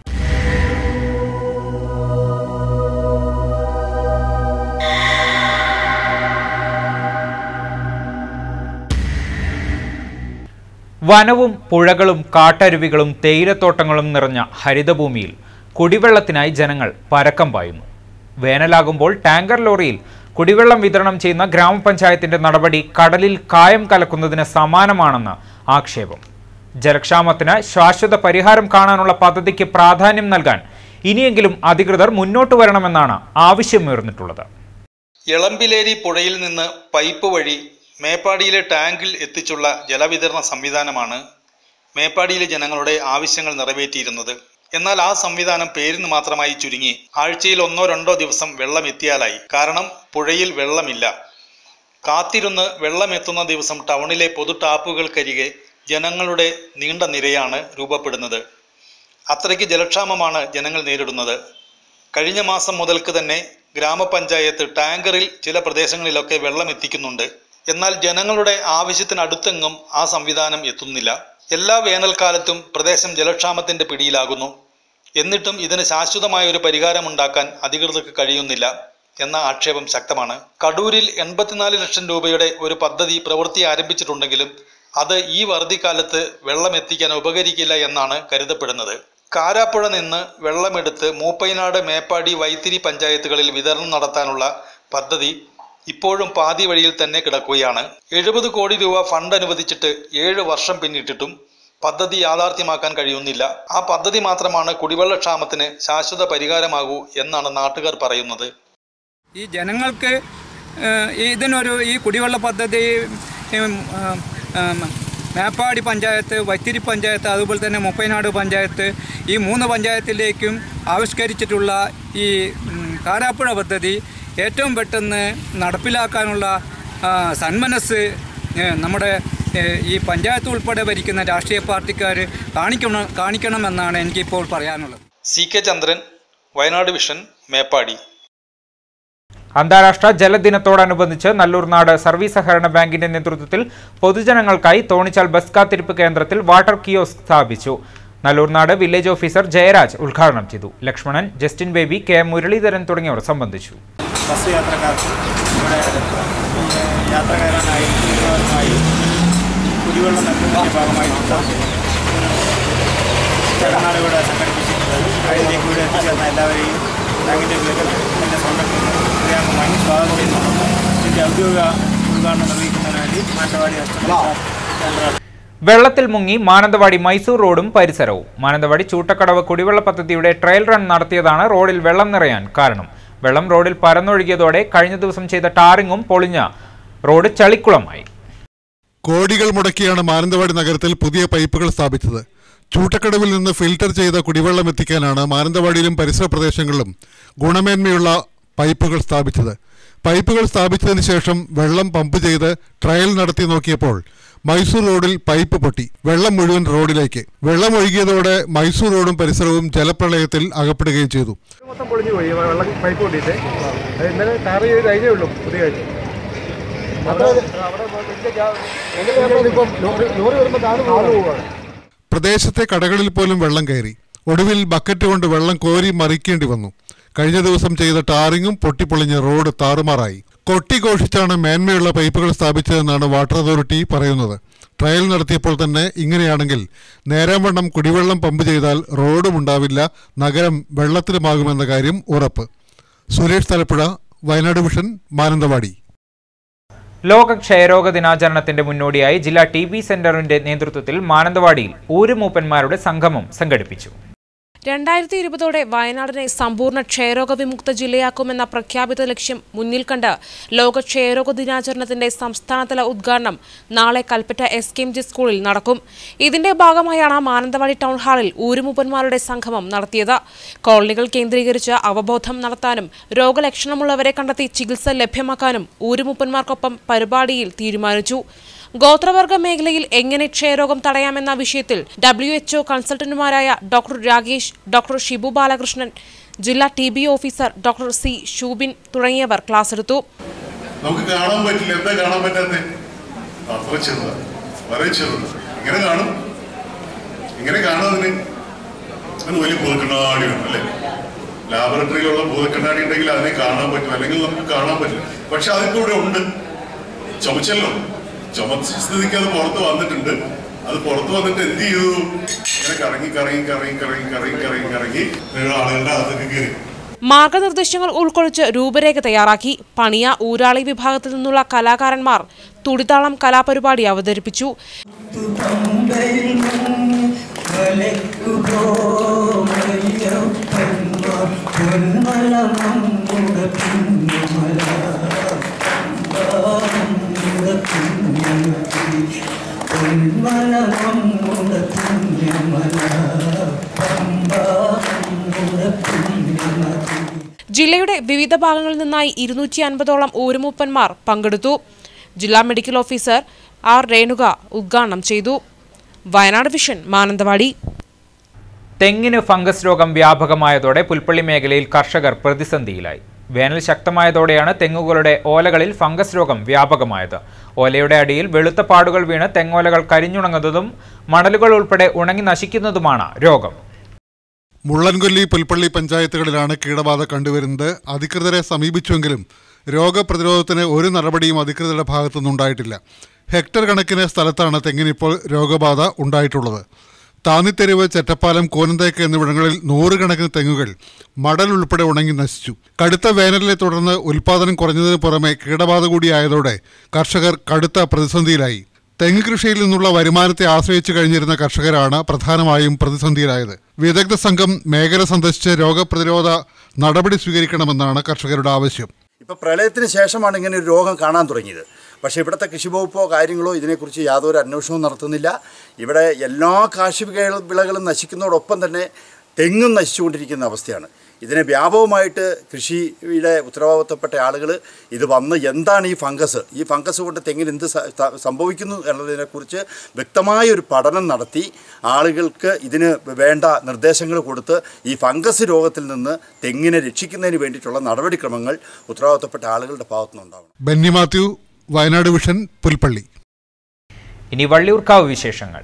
വനവും പുഴകളും കാട്ടരുവികളും തേയിലത്തോട്ടങ്ങളും നിറഞ്ഞ ഹരിതഭൂമിയിൽ കുടിവെള്ളത്തിനായി ജനങ്ങൾ പരക്കം പായുന്നു വേനലാകുമ്പോൾ ടാങ്കർ ലോറിയിൽ കുടിവെള്ളം വിതരണം ചെയ്യുന്ന ഗ്രാമപഞ്ചായത്തിന്റെ നടപടി കടലിൽ കായം കലക്കുന്നതിന് സമാനമാണെന്ന് ആക്ഷേപം ജലക്ഷാമത്തിന് ശാശ്വത പരിഹാരം കാണാനുള്ള പദ്ധതിക്ക് പ്രാധാന്യം നൽകാൻ ഇനിയെങ്കിലും അധികൃതർ മുന്നോട്ട് വരണമെന്നാണ് ആവശ്യമുയർന്നിട്ടുള്ളത് എളമ്പിലേരി പുഴയിൽ നിന്ന് പൈപ്പ് വഴി മേപ്പാടിയിലെ ടാങ്കിൽ എത്തിച്ചുള്ള ജലവിതരണ സംവിധാനമാണ് മേപ്പാടിയിലെ ജനങ്ങളുടെ ആവശ്യങ്ങൾ നിറവേറ്റിയിരുന്നത് എന്നാൽ ആ സംവിധാനം പേരിന് മാത്രമായി ചുരുങ്ങി ആഴ്ചയിൽ ഒന്നോ രണ്ടോ ദിവസം വെള്ളം എത്തിയാലായി കാരണം പുഴയിൽ വെള്ളമില്ല കാത്തിരുന്ന് വെള്ളം എത്തുന്ന ദിവസം ടൗണിലെ പൊതു ടാപ്പുകൾക്കരികെ ജനങ്ങളുടെ നീണ്ട നിരയാണ് രൂപപ്പെടുന്നത് അത്രയ്ക്ക് ജലക്ഷാമമാണ് ജനങ്ങൾ നേരിടുന്നത് കഴിഞ്ഞ മാസം മുതൽക്ക് തന്നെ ഗ്രാമപഞ്ചായത്ത് ടാങ്കറിൽ ചില പ്രദേശങ്ങളിലൊക്കെ വെള്ളം എത്തിക്കുന്നുണ്ട് എന്നാൽ ജനങ്ങളുടെ ആവശ്യത്തിനടുത്തെങ്ങും ആ സംവിധാനം എത്തുന്നില്ല എല്ലാ വേനൽക്കാലത്തും പ്രദേശം ജലക്ഷാമത്തിന്റെ പിടിയിലാകുന്നു എന്നിട്ടും ഇതിന് ശാശ്വതമായ ഒരു പരിഹാരമുണ്ടാക്കാൻ അധികൃതർക്ക് കഴിയുന്നില്ല എന്ന ആക്ഷേപം ശക്തമാണ് കടൂരിൽ എൺപത്തിനാല് ലക്ഷം രൂപയുടെ ഒരു പദ്ധതി പ്രവൃത്തി ആരംഭിച്ചിട്ടുണ്ടെങ്കിലും അത് ഈ വറുതിക്കാലത്ത് വെള്ളം എത്തിക്കാൻ ഉപകരിക്കില്ല എന്നാണ് കരുതപ്പെടുന്നത് കാരാപ്പുഴ നിന്ന് വെള്ളമെടുത്ത് മൂപ്പൈനാട് മേപ്പാടി വൈത്തിരി പഞ്ചായത്തുകളിൽ വിതരണം നടത്താനുള്ള പദ്ധതി ഇപ്പോഴും പാതി വഴിയിൽ തന്നെ കിടക്കുകയാണ് എഴുപത് കോടി രൂപ ഫണ്ട് അനുവദിച്ചിട്ട് ഏഴ് വർഷം പിന്നിട്ടിട്ടും പദ്ധതി യാഥാർത്ഥ്യമാക്കാൻ കഴിയുന്നില്ല ആ പദ്ധതി മാത്രമാണ് കുടിവെള്ളക്ഷാമത്തിന് ശാശ്വത പരിഹാരമാകൂ എന്നാണ് നാട്ടുകാർ പറയുന്നത് ഈ ജനങ്ങൾക്ക് ഏഹ്, ഇതിനൊരു ഈ കുടിവെള്ള പദ്ധതി ഉം, ഉം, ഉം, മേപ്പാടി പഞ്ചായത്ത് വൈത്തിരി പഞ്ചായത്ത് അതുപോലെ തന്നെ മുപ്പൈനാട് പഞ്ചായത്ത് ഈ മൂന്ന് പഞ്ചായത്തിലേക്കും ആവിഷ്കരിച്ചിട്ടുള്ള ഈ ഉം, കാരാപ്പുഴ പദ്ധതി ഏറ്റവും പെട്ടെന്ന് നടപ്പിലാക്കാനുള്ള ആ, സന്മനസ് ഏഹ്, നമ്മുടെ ഏഹ്, ഈ പഞ്ചായത്ത് ഉൾപ്പെടെ ഭരിക്കുന്ന രാഷ്ട്രീയ പാർട്ടിക്കാർ കാണിക്കണം കാണിക്കണമെന്നാണ് എനിക്കിപ്പോൾ പറയാനുള്ളത് C K Chandran Wayanad vision Meppadi അന്താരാഷ്ട്ര ജലദിനത്തോടനുബന്ധിച്ച് നല്ലൂർനാട് സർവീസ് സഹകരണ ബാങ്കിന്റെ നേതൃത്വത്തിൽ പൊതുജനങ്ങൾക്കായി തോണിച്ചാൽ ബസ് കാത്തിരിപ്പ് കേന്ദ്രത്തിൽ വാട്ടർ കിയോസ്ക് സ്ഥാപിച്ചു നല്ലൂർനാട് വില്ലേജ് ഓഫീസർ ജയരാജ് ഉദ്ഘാടനം ചെയ്തു ലക്ഷ്മണൻ ജസ്റ്റിൻ ബേബി കെ എം മുരളീധരൻ തുടങ്ങിയവർ സംബന്ധിച്ചു ബസ് യാത്രക്കാർക്ക് ഇവിടെ ഏഹ്, യാത്ര കയറാനായി കുടിവെള്ളമായി കുടിവെള്ളം നൽകുന്നതിൻ്റെ ഭാഗമായിട്ടുള്ള ചടങ്ങാണ് ഇവിടെ സംഘടിപ്പിച്ചിട്ടുള്ളത് അതിലേക്ക് ഇവിടെ എത്തിച്ചേർന്ന എല്ലാവരെയും ബാങ്കിൻ്റെ പേരിൽ എൻ്റെ സ്വന്തം ഹൃദയംഗമായി സ്വാഗതം ചെയ്യുന്നു ഇതിൻ്റെ ഔദ്യോഗിക ഉദ്ഘാടനം നിർവഹിക്കുന്നതിനായി മാനന്തവാടി ഹോസ്പിറ്റൽ വെള്ളത്തിൽ മുങ്ങി മാനന്തവാടി മൈസൂർ റോഡും പരിസരവും മാനന്തവാടി ചൂട്ടക്കടവ് കുടിവെള്ള പദ്ധതിയുടെ ട്രയൽ റൺ നടത്തിയതാണ് റോഡിൽ വെള്ളം നിറയാൻ കാരണം വെള്ളം റോഡിൽ പരന്നൊഴുകിയതോടെ കഴിഞ്ഞ ദിവസം ചെയ്ത ടാറിങ്ങും പൊളിഞ്ഞ റോഡ് ചളിക്കുളമായി കോടികൾ മുടക്കിയാണ് മാനന്തവാടി നഗരത്തിൽ പുതിയ പൈപ്പുകൾ സ്ഥാപിച്ചത് ചൂട്ടക്കടവിൽ നിന്ന് ഫിൽട്ടർ ചെയ്ത കുടിവെള്ളം എത്തിക്കാനാണ് മാനന്തവാടിയിലും പരിസര പ്രദേശങ്ങളിലും ഗുണമേന്മയുള്ള പൈപ്പുകൾ സ്ഥാപിച്ചത് പൈപ്പുകൾ സ്ഥാപിച്ചതിന് ശേഷം വെള്ളം പമ്പ് ചെയ്ത് ട്രയൽ നടത്തി നോക്കിയപ്പോൾ മൈസൂർ റോഡിൽ പൈപ്പ് പൊട്ടി വെള്ളം മുഴുവൻ റോഡിലേക്ക് വെള്ളം ഒഴുകിയതോടെ മൈസൂർ റോഡും പരിസരവും ജലപ്രളയത്തിൽ അകപ്പെടുകയും ചെയ്തു മൊത്തം പൊളിഞ്ഞു പോയി വെള്ളം പൈപ്പ് കൊണ്ടിട്ട് അത് ഇന്നലെ ടാർ ചെയ്ത് കഴിഞ്ഞേ ഉള്ളൂ പുതിയതായിട്ട് ലോറി വരുമ്പോൾ താഴെ പോവുകയാണ് പ്രദേശത്തെ കടകളിൽ പോലും വെള്ളം കയറി ഒടുവിൽ ബക്കറ്റ് കൊണ്ട് വെള്ളം കോരി മറിക്കേണ്ടി വന്നു കഴിഞ്ഞ ദിവസം ചെയ്ത ടാറിങ്ങും പൊട്ടിപ്പൊളിഞ്ഞ് റോഡ് താറുമാറായി കൊട്ടിഘോഷിച്ചാണ് മേന്മയുള്ള പൈപ്പുകൾ സ്ഥാപിച്ചതെന്നാണ് വാട്ടർ അതോറിറ്റി പറയുന്നത് ട്രയൽ നടത്തിയപ്പോൾ തന്നെ ഇങ്ങനെയാണെങ്കിൽ നേരാംവണ്ണം കുടിവെള്ളം പമ്പ് ചെയ്താൽ റോഡും ഉണ്ടാവില്ല നഗരം വെള്ളത്തിലുമാകുമെന്ന കാര്യം ഉറപ്പ് സുരേഷ് തലപ്പുഴ വയനാട് വിഷൻ മാനന്തവാടി ലോക ക്ഷയരോഗ ദിനാചരണത്തിന്റെ മുന്നോടിയായി ജില്ലാ ടി ബി സെന്ററിന്റെ നേതൃത്വത്തിൽ മാനന്തവാടിയിൽ ഊരുമൂപ്പന്മാരുടെ സംഗമം സംഘടിപ്പിച്ചു രണ്ടായിരത്തി ഇരുപതോടെ വയനാടിനെ സമ്പൂർണ്ണ ക്ഷയരോഗ വിമുക്ത ജില്ലയാക്കുമെന്ന പ്രഖ്യാപിത ലക്ഷ്യം മുന്നിൽ കണ്ട് ലോക ക്ഷയരോഗ ദിനാചരണത്തിന്റെ സംസ്ഥാനതല ഉദ്ഘാടനം നാളെ Kalpetta S K M G സ്കൂളിൽ നടക്കും ഇതിന്റെ ഭാഗമായാണ് മാനന്തവാടി ടൗൺ ഹാളിൽ ഊരുമൂപ്പന്മാരുടെ സംഗമം നടത്തിയത് കോളനികൾ കേന്ദ്രീകരിച്ച് അവബോധം നടത്താനും രോഗലക്ഷണമുള്ളവരെ കണ്ടെത്തി ചികിത്സ ലഭ്യമാക്കാനും ഊരുമൂപ്പന്മാർക്കൊപ്പം പരിപാടിയിൽ തീരുമാനിച്ചു ഗോത്രവർഗ മേഖലയിൽ എങ്ങനെ ക്ഷയരോഗം തടയാമെന്ന വിഷയത്തിൽ ഡബ്ല്യു എച്ച്ഒ കൺസൾട്ടന്റുമാരായ ഡോക്ടർ രാകേഷ് ഡോക്ടർ ഷിബു ബാലകൃഷ്ണൻ ജില്ലാ T B officer doctor C Shubin തുടങ്ങിയവർ ക്ലാസ് എടുത്തു നമുക്ക് കാണാൻ പറ്റില്ല എന്താ കാണാൻ പറ്റാത്ത അത്ര ചെറുതാണ് വളരെ ചെറുത് ഇങ്ങനെ കാണും ഇങ്ങനെ കാണുന്നതിന് അത് വലിയ ഭൂതക്കണ്ണാടി വേണം അല്ലേ ലാബറട്ടറിയിലുള്ള ഭൂതക്കണ്ണാടി ഉണ്ടെങ്കിൽ അതിനെ കാണാൻ പറ്റും അല്ലെങ്കിൽ നമുക്ക് കാണാൻ പറ്റില്ല പക്ഷെ അതൊക്കെ ഇവിടെ ഉണ്ട് ചുമച്ചല്ലോ ചുമച്ച സ്ഥിതിക്ക് അത് പുറത്ത് വന്നിട്ടുണ്ട് അത് പുറത്ത് വന്നിട്ട് എന്ത് ചെയ്തു ഇങ്ങനെ കറങ്ങി കറങ്ങി കറങ്ങി കറങ്ങി കറങ്ങി കറങ്ങി കറങ്ങി ആളുകളുടെ അകത്തേക്ക് കയറി മാർഗനിർദ്ദേശങ്ങൾ ഉൾക്കൊള്ളിച്ച് രൂപരേഖ തയ്യാറാക്കി പണിയ ഊരാളി വിഭാഗത്തിൽ നിന്നുള്ള കലാകാരന്മാർ തുടിതാളം കലാപരിപാടി അവതരിപ്പിച്ചു ജില്ലയുടെ വിവിധ ഭാഗങ്ങളിൽ നിന്നായി ഇരുന്നൂറ്റി അൻപതോളം ഊരുമൂപ്പന്മാർ പങ്കെടുത്തു ജില്ലാ മെഡിക്കൽ ഓഫീസർ ആർ രേണുക ഉദ്ഘാടനം ചെയ്തു വയനാട് വിഷൻ മാനന്തവാടി തെങ്ങിന് ഫംഗസ് രോഗം വ്യാപകമായതോടെ പുൽപ്പള്ളി മേഖലയിൽ കർഷകർ പ്രതിസന്ധിയിലായി വേനൽ ശക്തമായതോടെയാണ് തെങ്ങുകളുടെ ഓലകളിൽ ഫംഗസ് രോഗം വ്യാപകമായത് ഓലയുടെ അടിയിൽ വെളുത്ത പാടുകൾ വീണ് തെങ്ങോലകൾ കരിഞ്ഞുണങ്ങുന്നതും മണലുകൾ ഉൾപ്പെടെ ഉണങ്ങി നശിക്കുന്നതുമാണ് രോഗം മുള്ളൻകൊല്ലി പുൽപ്പള്ളി പഞ്ചായത്തുകളിലാണ് കീടബാധ കണ്ടുവരുന്നത് അധികൃതരെ സമീപിച്ചുവെങ്കിലും രോഗപ്രതിരോധത്തിന് ഒരു നടപടിയും അധികൃതരുടെ ഭാഗത്തുനിന്നുണ്ടായിട്ടില്ല ഹെക്ടർ കണക്കിന് സ്ഥലത്താണ് തെങ്ങിനിപ്പോൾ രോഗബാധ ഉണ്ടായിട്ടുള്ളത് താന്നിത്തെരുവ് ചെറ്റപ്പാലം കോനന്തേക്ക് എന്നിവിടങ്ങളിൽ നൂറുകണക്കിന് തെങ്ങുകൾ മടൽ ഉൾപ്പെടെ ഉണങ്ങി നശിച്ചു കടുത്ത വേനലിനെ തുടർന്ന് ഉൽപാദനം കുറഞ്ഞതിന് പുറമെ കീടബാധ കൂടിയായതോടെ കർഷകർ കടുത്ത പ്രതിസന്ധിയിലായി തെങ്ങ് കൃഷിയിൽ നിന്നുള്ള വരുമാനത്തെ ആശ്രയിച്ചു കഴിഞ്ഞിരുന്ന കർഷകരാണ് പ്രധാനമായും പ്രതിസന്ധിയിലായത് വിദഗ്ധ സംഘം മേഖല സന്ദർശിച്ച് രോഗപ്രതിരോധ നടപടി സ്വീകരിക്കണമെന്നാണ് കർഷകരുടെ ആവശ്യം ഇപ്പോൾ പ്രളയത്തിന് ശേഷമാണ് ഇങ്ങനെ ഒരു രോഗം കാണാൻ തുടങ്ങിയത് പക്ഷേ ഇവിടുത്തെ കൃഷിവകുപ്പോ കാര്യങ്ങളോ ഇതിനെക്കുറിച്ച് യാതൊരു അന്വേഷണവും നടത്തുന്നില്ല ഇവിടെ എല്ലാ കാർഷിക വിളകളും നശിക്കുന്നതോടൊപ്പം തന്നെ തെങ്ങും നശിച്ചുകൊണ്ടിരിക്കുന്ന അവസ്ഥയാണ് ഇതിനെ വ്യാപകമായിട്ട് കൃഷിയുടെ ഉത്തരവാദിത്തപ്പെട്ട ആളുകൾ ഇത് വന്ന് എന്താണ് ഈ ഫംഗസ് ഈ ഫംഗസ് കൊണ്ട് തെങ്ങിന് എന്ത് സ- ത- സംഭവിക്കുന്നു എന്നതിനെക്കുറിച്ച് വ്യക്തമായ ഒരു പഠനം നടത്തി ആളുകൾക്ക് ഇതിന് വേണ്ട നിർദ്ദേശങ്ങൾ കൊടുത്ത് ഈ ഫംഗസ് രോഗത്തിൽ നിന്ന് തെങ്ങിനെ രക്ഷിക്കുന്നതിന് വേണ്ടിയിട്ടുള്ള നടപടിക്രമങ്ങൾ ഉത്തരവാദിത്തപ്പെട്ട ആളുകളുടെ ഭാഗത്തുനിന്നുണ്ടാവണം ബെന്നി മാത്യു വയനാട് വിഷൻ പുൽപ്പള്ളി ഇനി വള്ളിയൂർക്കാവ് വിശേഷങ്ങൾ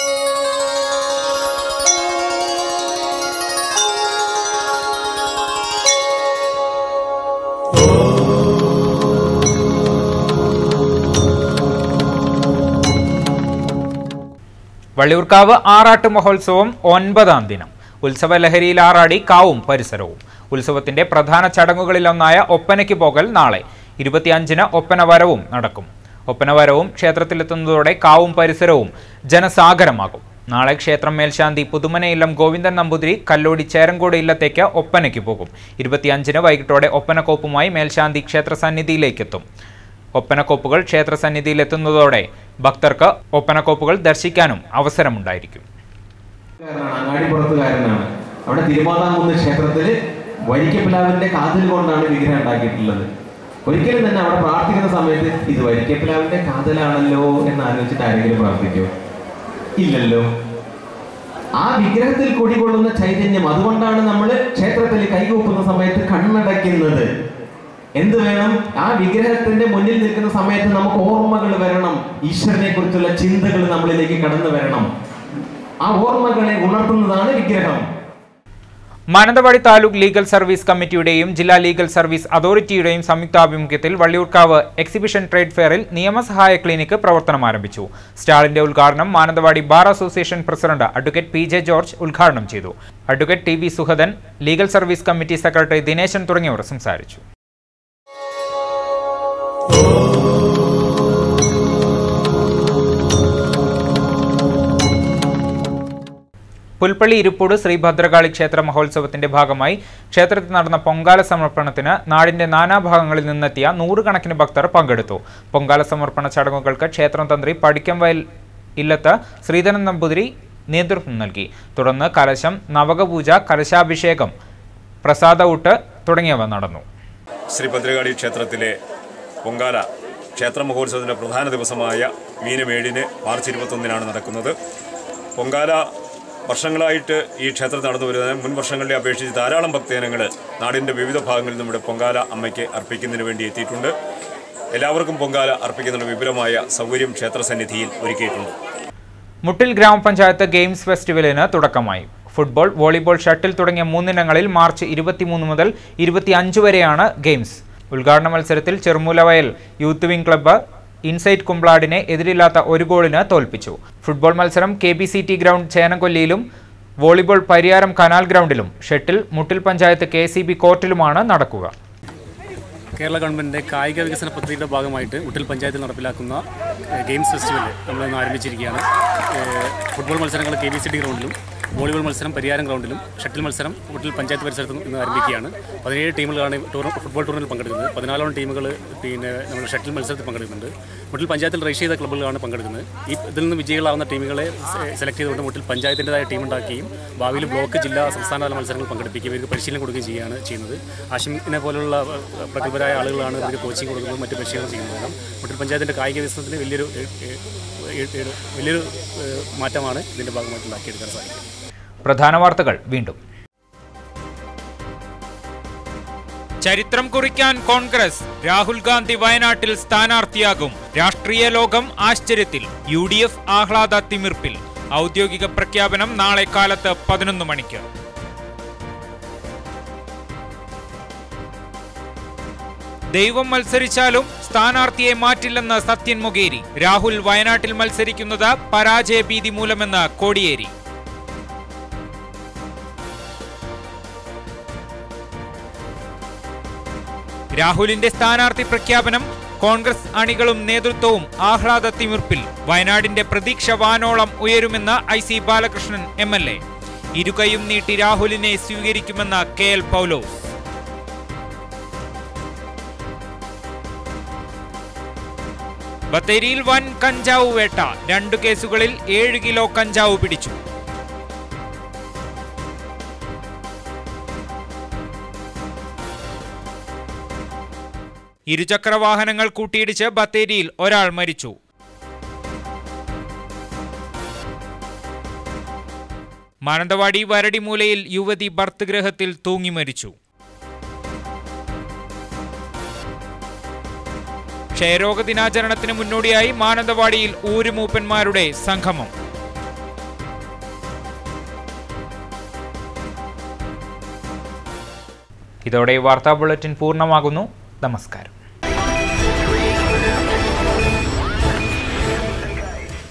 വള്ളിയൂർക്കാവ് ആറാട്ട് മഹോത്സവം ഒൻപതാം ദിനം ഉത്സവ ലഹരിയിൽ ആറാടി കാവും പരിസരവും ഉത്സവത്തിന്റെ പ്രധാന ചടങ്ങുകളിലൊന്നായ ഒപ്പനയ്ക്ക് പോകൽ നാളെ ഇരുപത്തിയഞ്ചിന് ഒപ്പന വരവും നടക്കും ഒപ്പന വരവും ക്ഷേത്രത്തിലെത്തുന്നതോടെ കാവും പരിസരവും ജനസാഗരമാകും നാളെ ക്ഷേത്രം മേൽശാന്തി പുതുമനയില്ലം ഗോവിന്ദൻ നമ്പൂതിരി കല്ലോടി ചേരങ്കോട് ഇല്ലത്തേക്ക് ഒപ്പനയ്ക്ക് പോകും ഇരുപത്തിയഞ്ചിന് വൈകിട്ടോടെ ഒപ്പനക്കോപ്പുമായി മേൽശാന്തി ക്ഷേത്ര സന്നിധിയിലേക്കെത്തും ഒപ്പനക്കോപ്പുകൾ ക്ഷേത്ര സന്നിധിയിലെത്തുന്നതോടെ ഭക്തർക്ക് ഒപ്പനക്കോപ്പുകൾ ദർശിക്കാനും അവസരമുണ്ടായിരിക്കും അങ്ങാടിപ്പുറത്തുകാരനാണ് അവിടെ തിരുമാതാംകുന്ന് ക്ഷേത്രത്തിൽ വരിക്കപ്പിലാവിന്റെ കാതിൽ കൊണ്ടാണ് വിഗ്രഹം ഉണ്ടാക്കിയിട്ടുള്ളത് ഒരിക്കലും തന്നെ അവിടെ പ്രാർത്ഥിക്കുന്ന സമയത്ത് ഇത് വരിക്കപ്പിലാവിന്റെ കാതലാണല്ലോ എന്ന് ആലോചിച്ചിട്ട് ആരെങ്കിലും പ്രാർത്ഥിക്കോ ഇല്ലല്ലോ ആ വിഗ്രഹത്തിൽ കുടികൊള്ളുന്ന ചൈതന്യം അതുകൊണ്ടാണ് നമ്മൾ ക്ഷേത്രത്തിൽ കൈകൂപ്പുന്ന സമയത്ത് കണ്ണടയ്ക്കുന്നത് എന്ത് വേണം ആ വിഗ്രഹത്തിന്റെ മുന്നിൽ നിൽക്കുന്ന സമയത്ത് നമുക്ക് ഓർമ്മകൾ വരണം ഈശ്വരനെ കുറിച്ചുള്ള ചിന്തകൾ നമ്മളിലേക്ക് കടന്നു വരണം ആ ഓർമ്മകളെ ഉണർത്തുന്നതാണ് വിഗ്രഹം മാനന്തവാടി താലൂക്ക് ലീഗൽ സർവീസ് കമ്മിറ്റിയുടെയും ജില്ലാ ലീഗൽ സർവീസ് അതോറിറ്റിയുടെയും സംയുക്താഭിമുഖ്യത്തിൽ വള്ളിയൂർക്കാവ് എക്സിബിഷൻ ട്രേഡ് ഫെയറിൽ നിയമസഹായ ക്ലിനിക്ക് പ്രവർത്തനം ആരംഭിച്ചു സ്റ്റാളിന്റെ ഉദ്ഘാടനം Mananthavady bar association president advocate P J George ഉദ്ഘാടനം ചെയ്തു advocate T V Suhadan legal service committee secretary Dineshan തുടങ്ങിയവർ സംസാരിച്ചു പുൽപ്പള്ളി ഇരുപ്പൂട് ശ്രീ ഭദ്രകാളി ക്ഷേത്ര മഹോത്സവത്തിന്റെ ഭാഗമായി ക്ഷേത്രത്തിൽ നടന്ന പൊങ്കാല സമർപ്പണത്തിന് നാടിന്റെ നാനാഭാഗങ്ങളിൽ നിന്നെത്തിയ നൂറുകണക്കിന് ഭക്തർ പങ്കെടുത്തു പൊങ്കാല സമർപ്പണ ചടങ്ങുകൾക്ക് ക്ഷേത്രം തന്ത്രി പടിക്കംവയൽ ഇല്ലത്ത് ശ്രീധരൻ നമ്പൂതിരി നേതൃത്വം നൽകി തുടർന്ന് കലശം നവകപൂജ കലശാഭിഷേകം പ്രസാദ ഊട്ട് തുടങ്ങിയവ നടന്നു ശ്രീ ഭദ്രകാളി ക്ഷേത്രത്തിലെ പൊങ്കാല ക്ഷേത്ര മഹോത്സവത്തിൻ്റെ പ്രധാന ദിവസമായ മീനമേഴിന് മാർച്ച് ഇരുപത്തൊന്നിനാണ് നടക്കുന്നത് പൊങ്കാല വർഷങ്ങളായിട്ട് ഈ ക്ഷേത്രത്തിൽ നടന്നു വരുന്ന മുൻ വർഷങ്ങളെ അപേക്ഷിച്ച് ധാരാളം ഭക്തജനങ്ങൾ നാടിൻ്റെ വിവിധ ഭാഗങ്ങളിൽ നമ്മുടെ പൊങ്കാല അമ്മയ്ക്ക് അർപ്പിക്കുന്നതിന് വേണ്ടി എത്തിയിട്ടുണ്ട് എല്ലാവർക്കും പൊങ്കാല അർപ്പിക്കുന്നതിന് വിപുലമായ സൗകര്യം ക്ഷേത്ര സന്നിധിയിൽ ഒരുക്കിയിട്ടുണ്ട് മുട്ടിൽ ഗ്രാമപഞ്ചായത്ത് ഗെയിംസ് ഫെസ്റ്റിവലിന് തുടക്കമായി ഫുട്ബോൾ വോളിബോൾ ഷട്ടിൽ തുടങ്ങിയ മൂന്നിനങ്ങളിൽ മാർച്ച് ഇരുപത്തിമൂന്ന് മുതൽ ഇരുപത്തിയഞ്ച് വരെയാണ് ഗെയിംസ് ഉദ്ഘാടന മത്സരത്തിൽ Cherumoolavayal youth wing club insight കുംബ്ലാഡിനെ എതിരില്ലാത്ത ഒരു ഗോളിന് തോൽപ്പിച്ചു ഫുട്ബോൾ മത്സരം K B C T ground ചേനക്കൊല്ലിയിലും വോളിബോൾ പരിയാരം കനാൽ ഗ്രൗണ്ടിലും shuttle Muttil panchayat K C B കോർട്ടിലുമാണ് നടക്കുക കേരള ഗവൺമെൻറ്റിൻ്റെ കായിക വികസന പദ്ധതിയുടെ ഭാഗമായിട്ട് ഉട്ടിൽ പഞ്ചായത്തിൽ നടപ്പിലാക്കുന്ന ഏഹ്, ഗെയിംസ് ഫെസ്റ്റിവൽ നമ്മളിന്ന് ആരംഭിച്ചിരിക്കുകയാണ് ഏഹ്, ഫുട്ബോൾ മത്സരങ്ങൾ കെ ബി സി ഡി ഗ്രൗണ്ടിലും വോളിബോൾ മത്സരം പരിയാരം ഗ്രൗണ്ടിലും ഷട്ടിൽ മത്സരം ഉട്ടിൽ പഞ്ചായത്ത് പരിസരത്തും ഇന്ന് ആരംഭിക്കുകയാണ് പതിനേഴ് ടീമുകളാണ് ടൂർ ഫുട്ബോൾ ടൂർണമെന്റിൽ പങ്കെടുക്കുന്നത് പതിനാലോളം ടീമുകൾ പിന്നെ നമ്മൾ ഷട്ടിൽ മത്സരത്തിൽ പങ്കെടുക്കുന്നുണ്ട് മുട്ടിൽ പഞ്ചായത്തിൽ രജിസ്റ്റർ ചെയ്ത ക്ലബ്ബുകളാണ് പങ്കെടുക്കുന്നത് ഈ ഇതിൽ നിന്ന് വിജയികളാവുന്ന ടീമുകളെ സെ- സെലക്ട് ചെയ്തുകൊണ്ട് മുട്ടിൽ പഞ്ചായത്തിൻ്റെതായ ടീം ഉണ്ടാക്കുകയും ഭാവിയിൽ ബ്ലോക്ക് ജില്ലാ സംസ്ഥാനതല മത്സരങ്ങൾ പങ്കെടുപ്പിക്കുകയും ഇവർക്ക് പരിശീലനം കൊടുക്കുകയും ചെയ്യുകയാണ് ചെയ്യുന്നത് ആഷിമിനെ പോലുള്ള ഏഹ്, പ്രഗത്ഭരായ ആളുകളാണ് ഇവർക്ക് കോച്ചിങ് കൊടുക്കുന്നതും മറ്റ് പരിശീലനം ചെയ്യുന്നതെല്ലാം മുട്ടിൽ പഞ്ചായത്തിൻ്റെ കായിക വികസനത്തിന് വലിയൊരു ഏഹ്, ഏഹ്, ഏഹ്, വലിയൊരു ഏഹ്, മാറ്റമാണ് ഇതിൻ്റെ ഭാഗമായിട്ട് ഉണ്ടാക്കിയെടുക്കാൻ സാധിക്കുന്നത് പ്രധാന വാർത്തകൾ വീണ്ടും ചരിത്രം കുറിക്കാൻ കോൺഗ്രസ് രാഹുൽ ഗാന്ധി വയനാട്ടിൽ സ്ഥാനാർത്ഥിയാകും രാഷ്ട്രീയ ലോകം ആശ്ചര്യത്തിൽ യു ഡി എഫ് ആഹ്ലാദ തിമിർപ്പിൽ ഔദ്യോഗിക പ്രഖ്യാപനം നാളെ കാലത്ത് പതിനൊന്ന് മണിക്ക് ദൈവം മത്സരിച്ചാലും സ്ഥാനാർത്ഥിയെ മാറ്റില്ലെന്ന് സത്യൻ മൊകേരി രാഹുൽ വയനാട്ടിൽ മത്സരിക്കുന്നത് പരാജയ ഭീതി മൂലമെന്ന് കോടിയേരി രാഹുലിന്റെ സ്ഥാനാർത്ഥി പ്രഖ്യാപനം കോൺഗ്രസ് അണികളും നേതൃത്വവും ആഹ്ലാദ തിമിർപ്പിൽ വയനാടിന്റെ പ്രതീക്ഷ വാനോളം ഉയരുമെന്ന് I C Balakrishnan M L A ഇരുകൈയും നീട്ടി രാഹുലിനെ സ്വീകരിക്കുമെന്ന് കെ എൽ പൗലോസ് ബത്തേരിയിൽ വൻ കഞ്ചാവ് വേട്ട രണ്ടു കേസുകളിൽ ഏഴ് കിലോ കഞ്ചാവ് പിടിച്ചു ഇരുചക്ര വാഹനങ്ങൾ കൂട്ടിയിടിച്ച് ബത്തേരിയിൽ ഒരാൾ മരിച്ചു മാനന്തവാടി വരടിമൂലയിൽ യുവതി ഭർത്തൃഗ്രഹത്തിൽ തൂങ്ങി മരിച്ചു ക്ഷയരോഗ ദിനാചരണത്തിന് മുന്നോടിയായി മാനന്തവാടിയിൽ ഊരുമൂപ്പന്മാരുടെ സംഗമം ഇതോടെ വാർത്താ ബുള്ളറ്റിൻ പൂർണ്ണമാകുന്നു നമസ്കാരം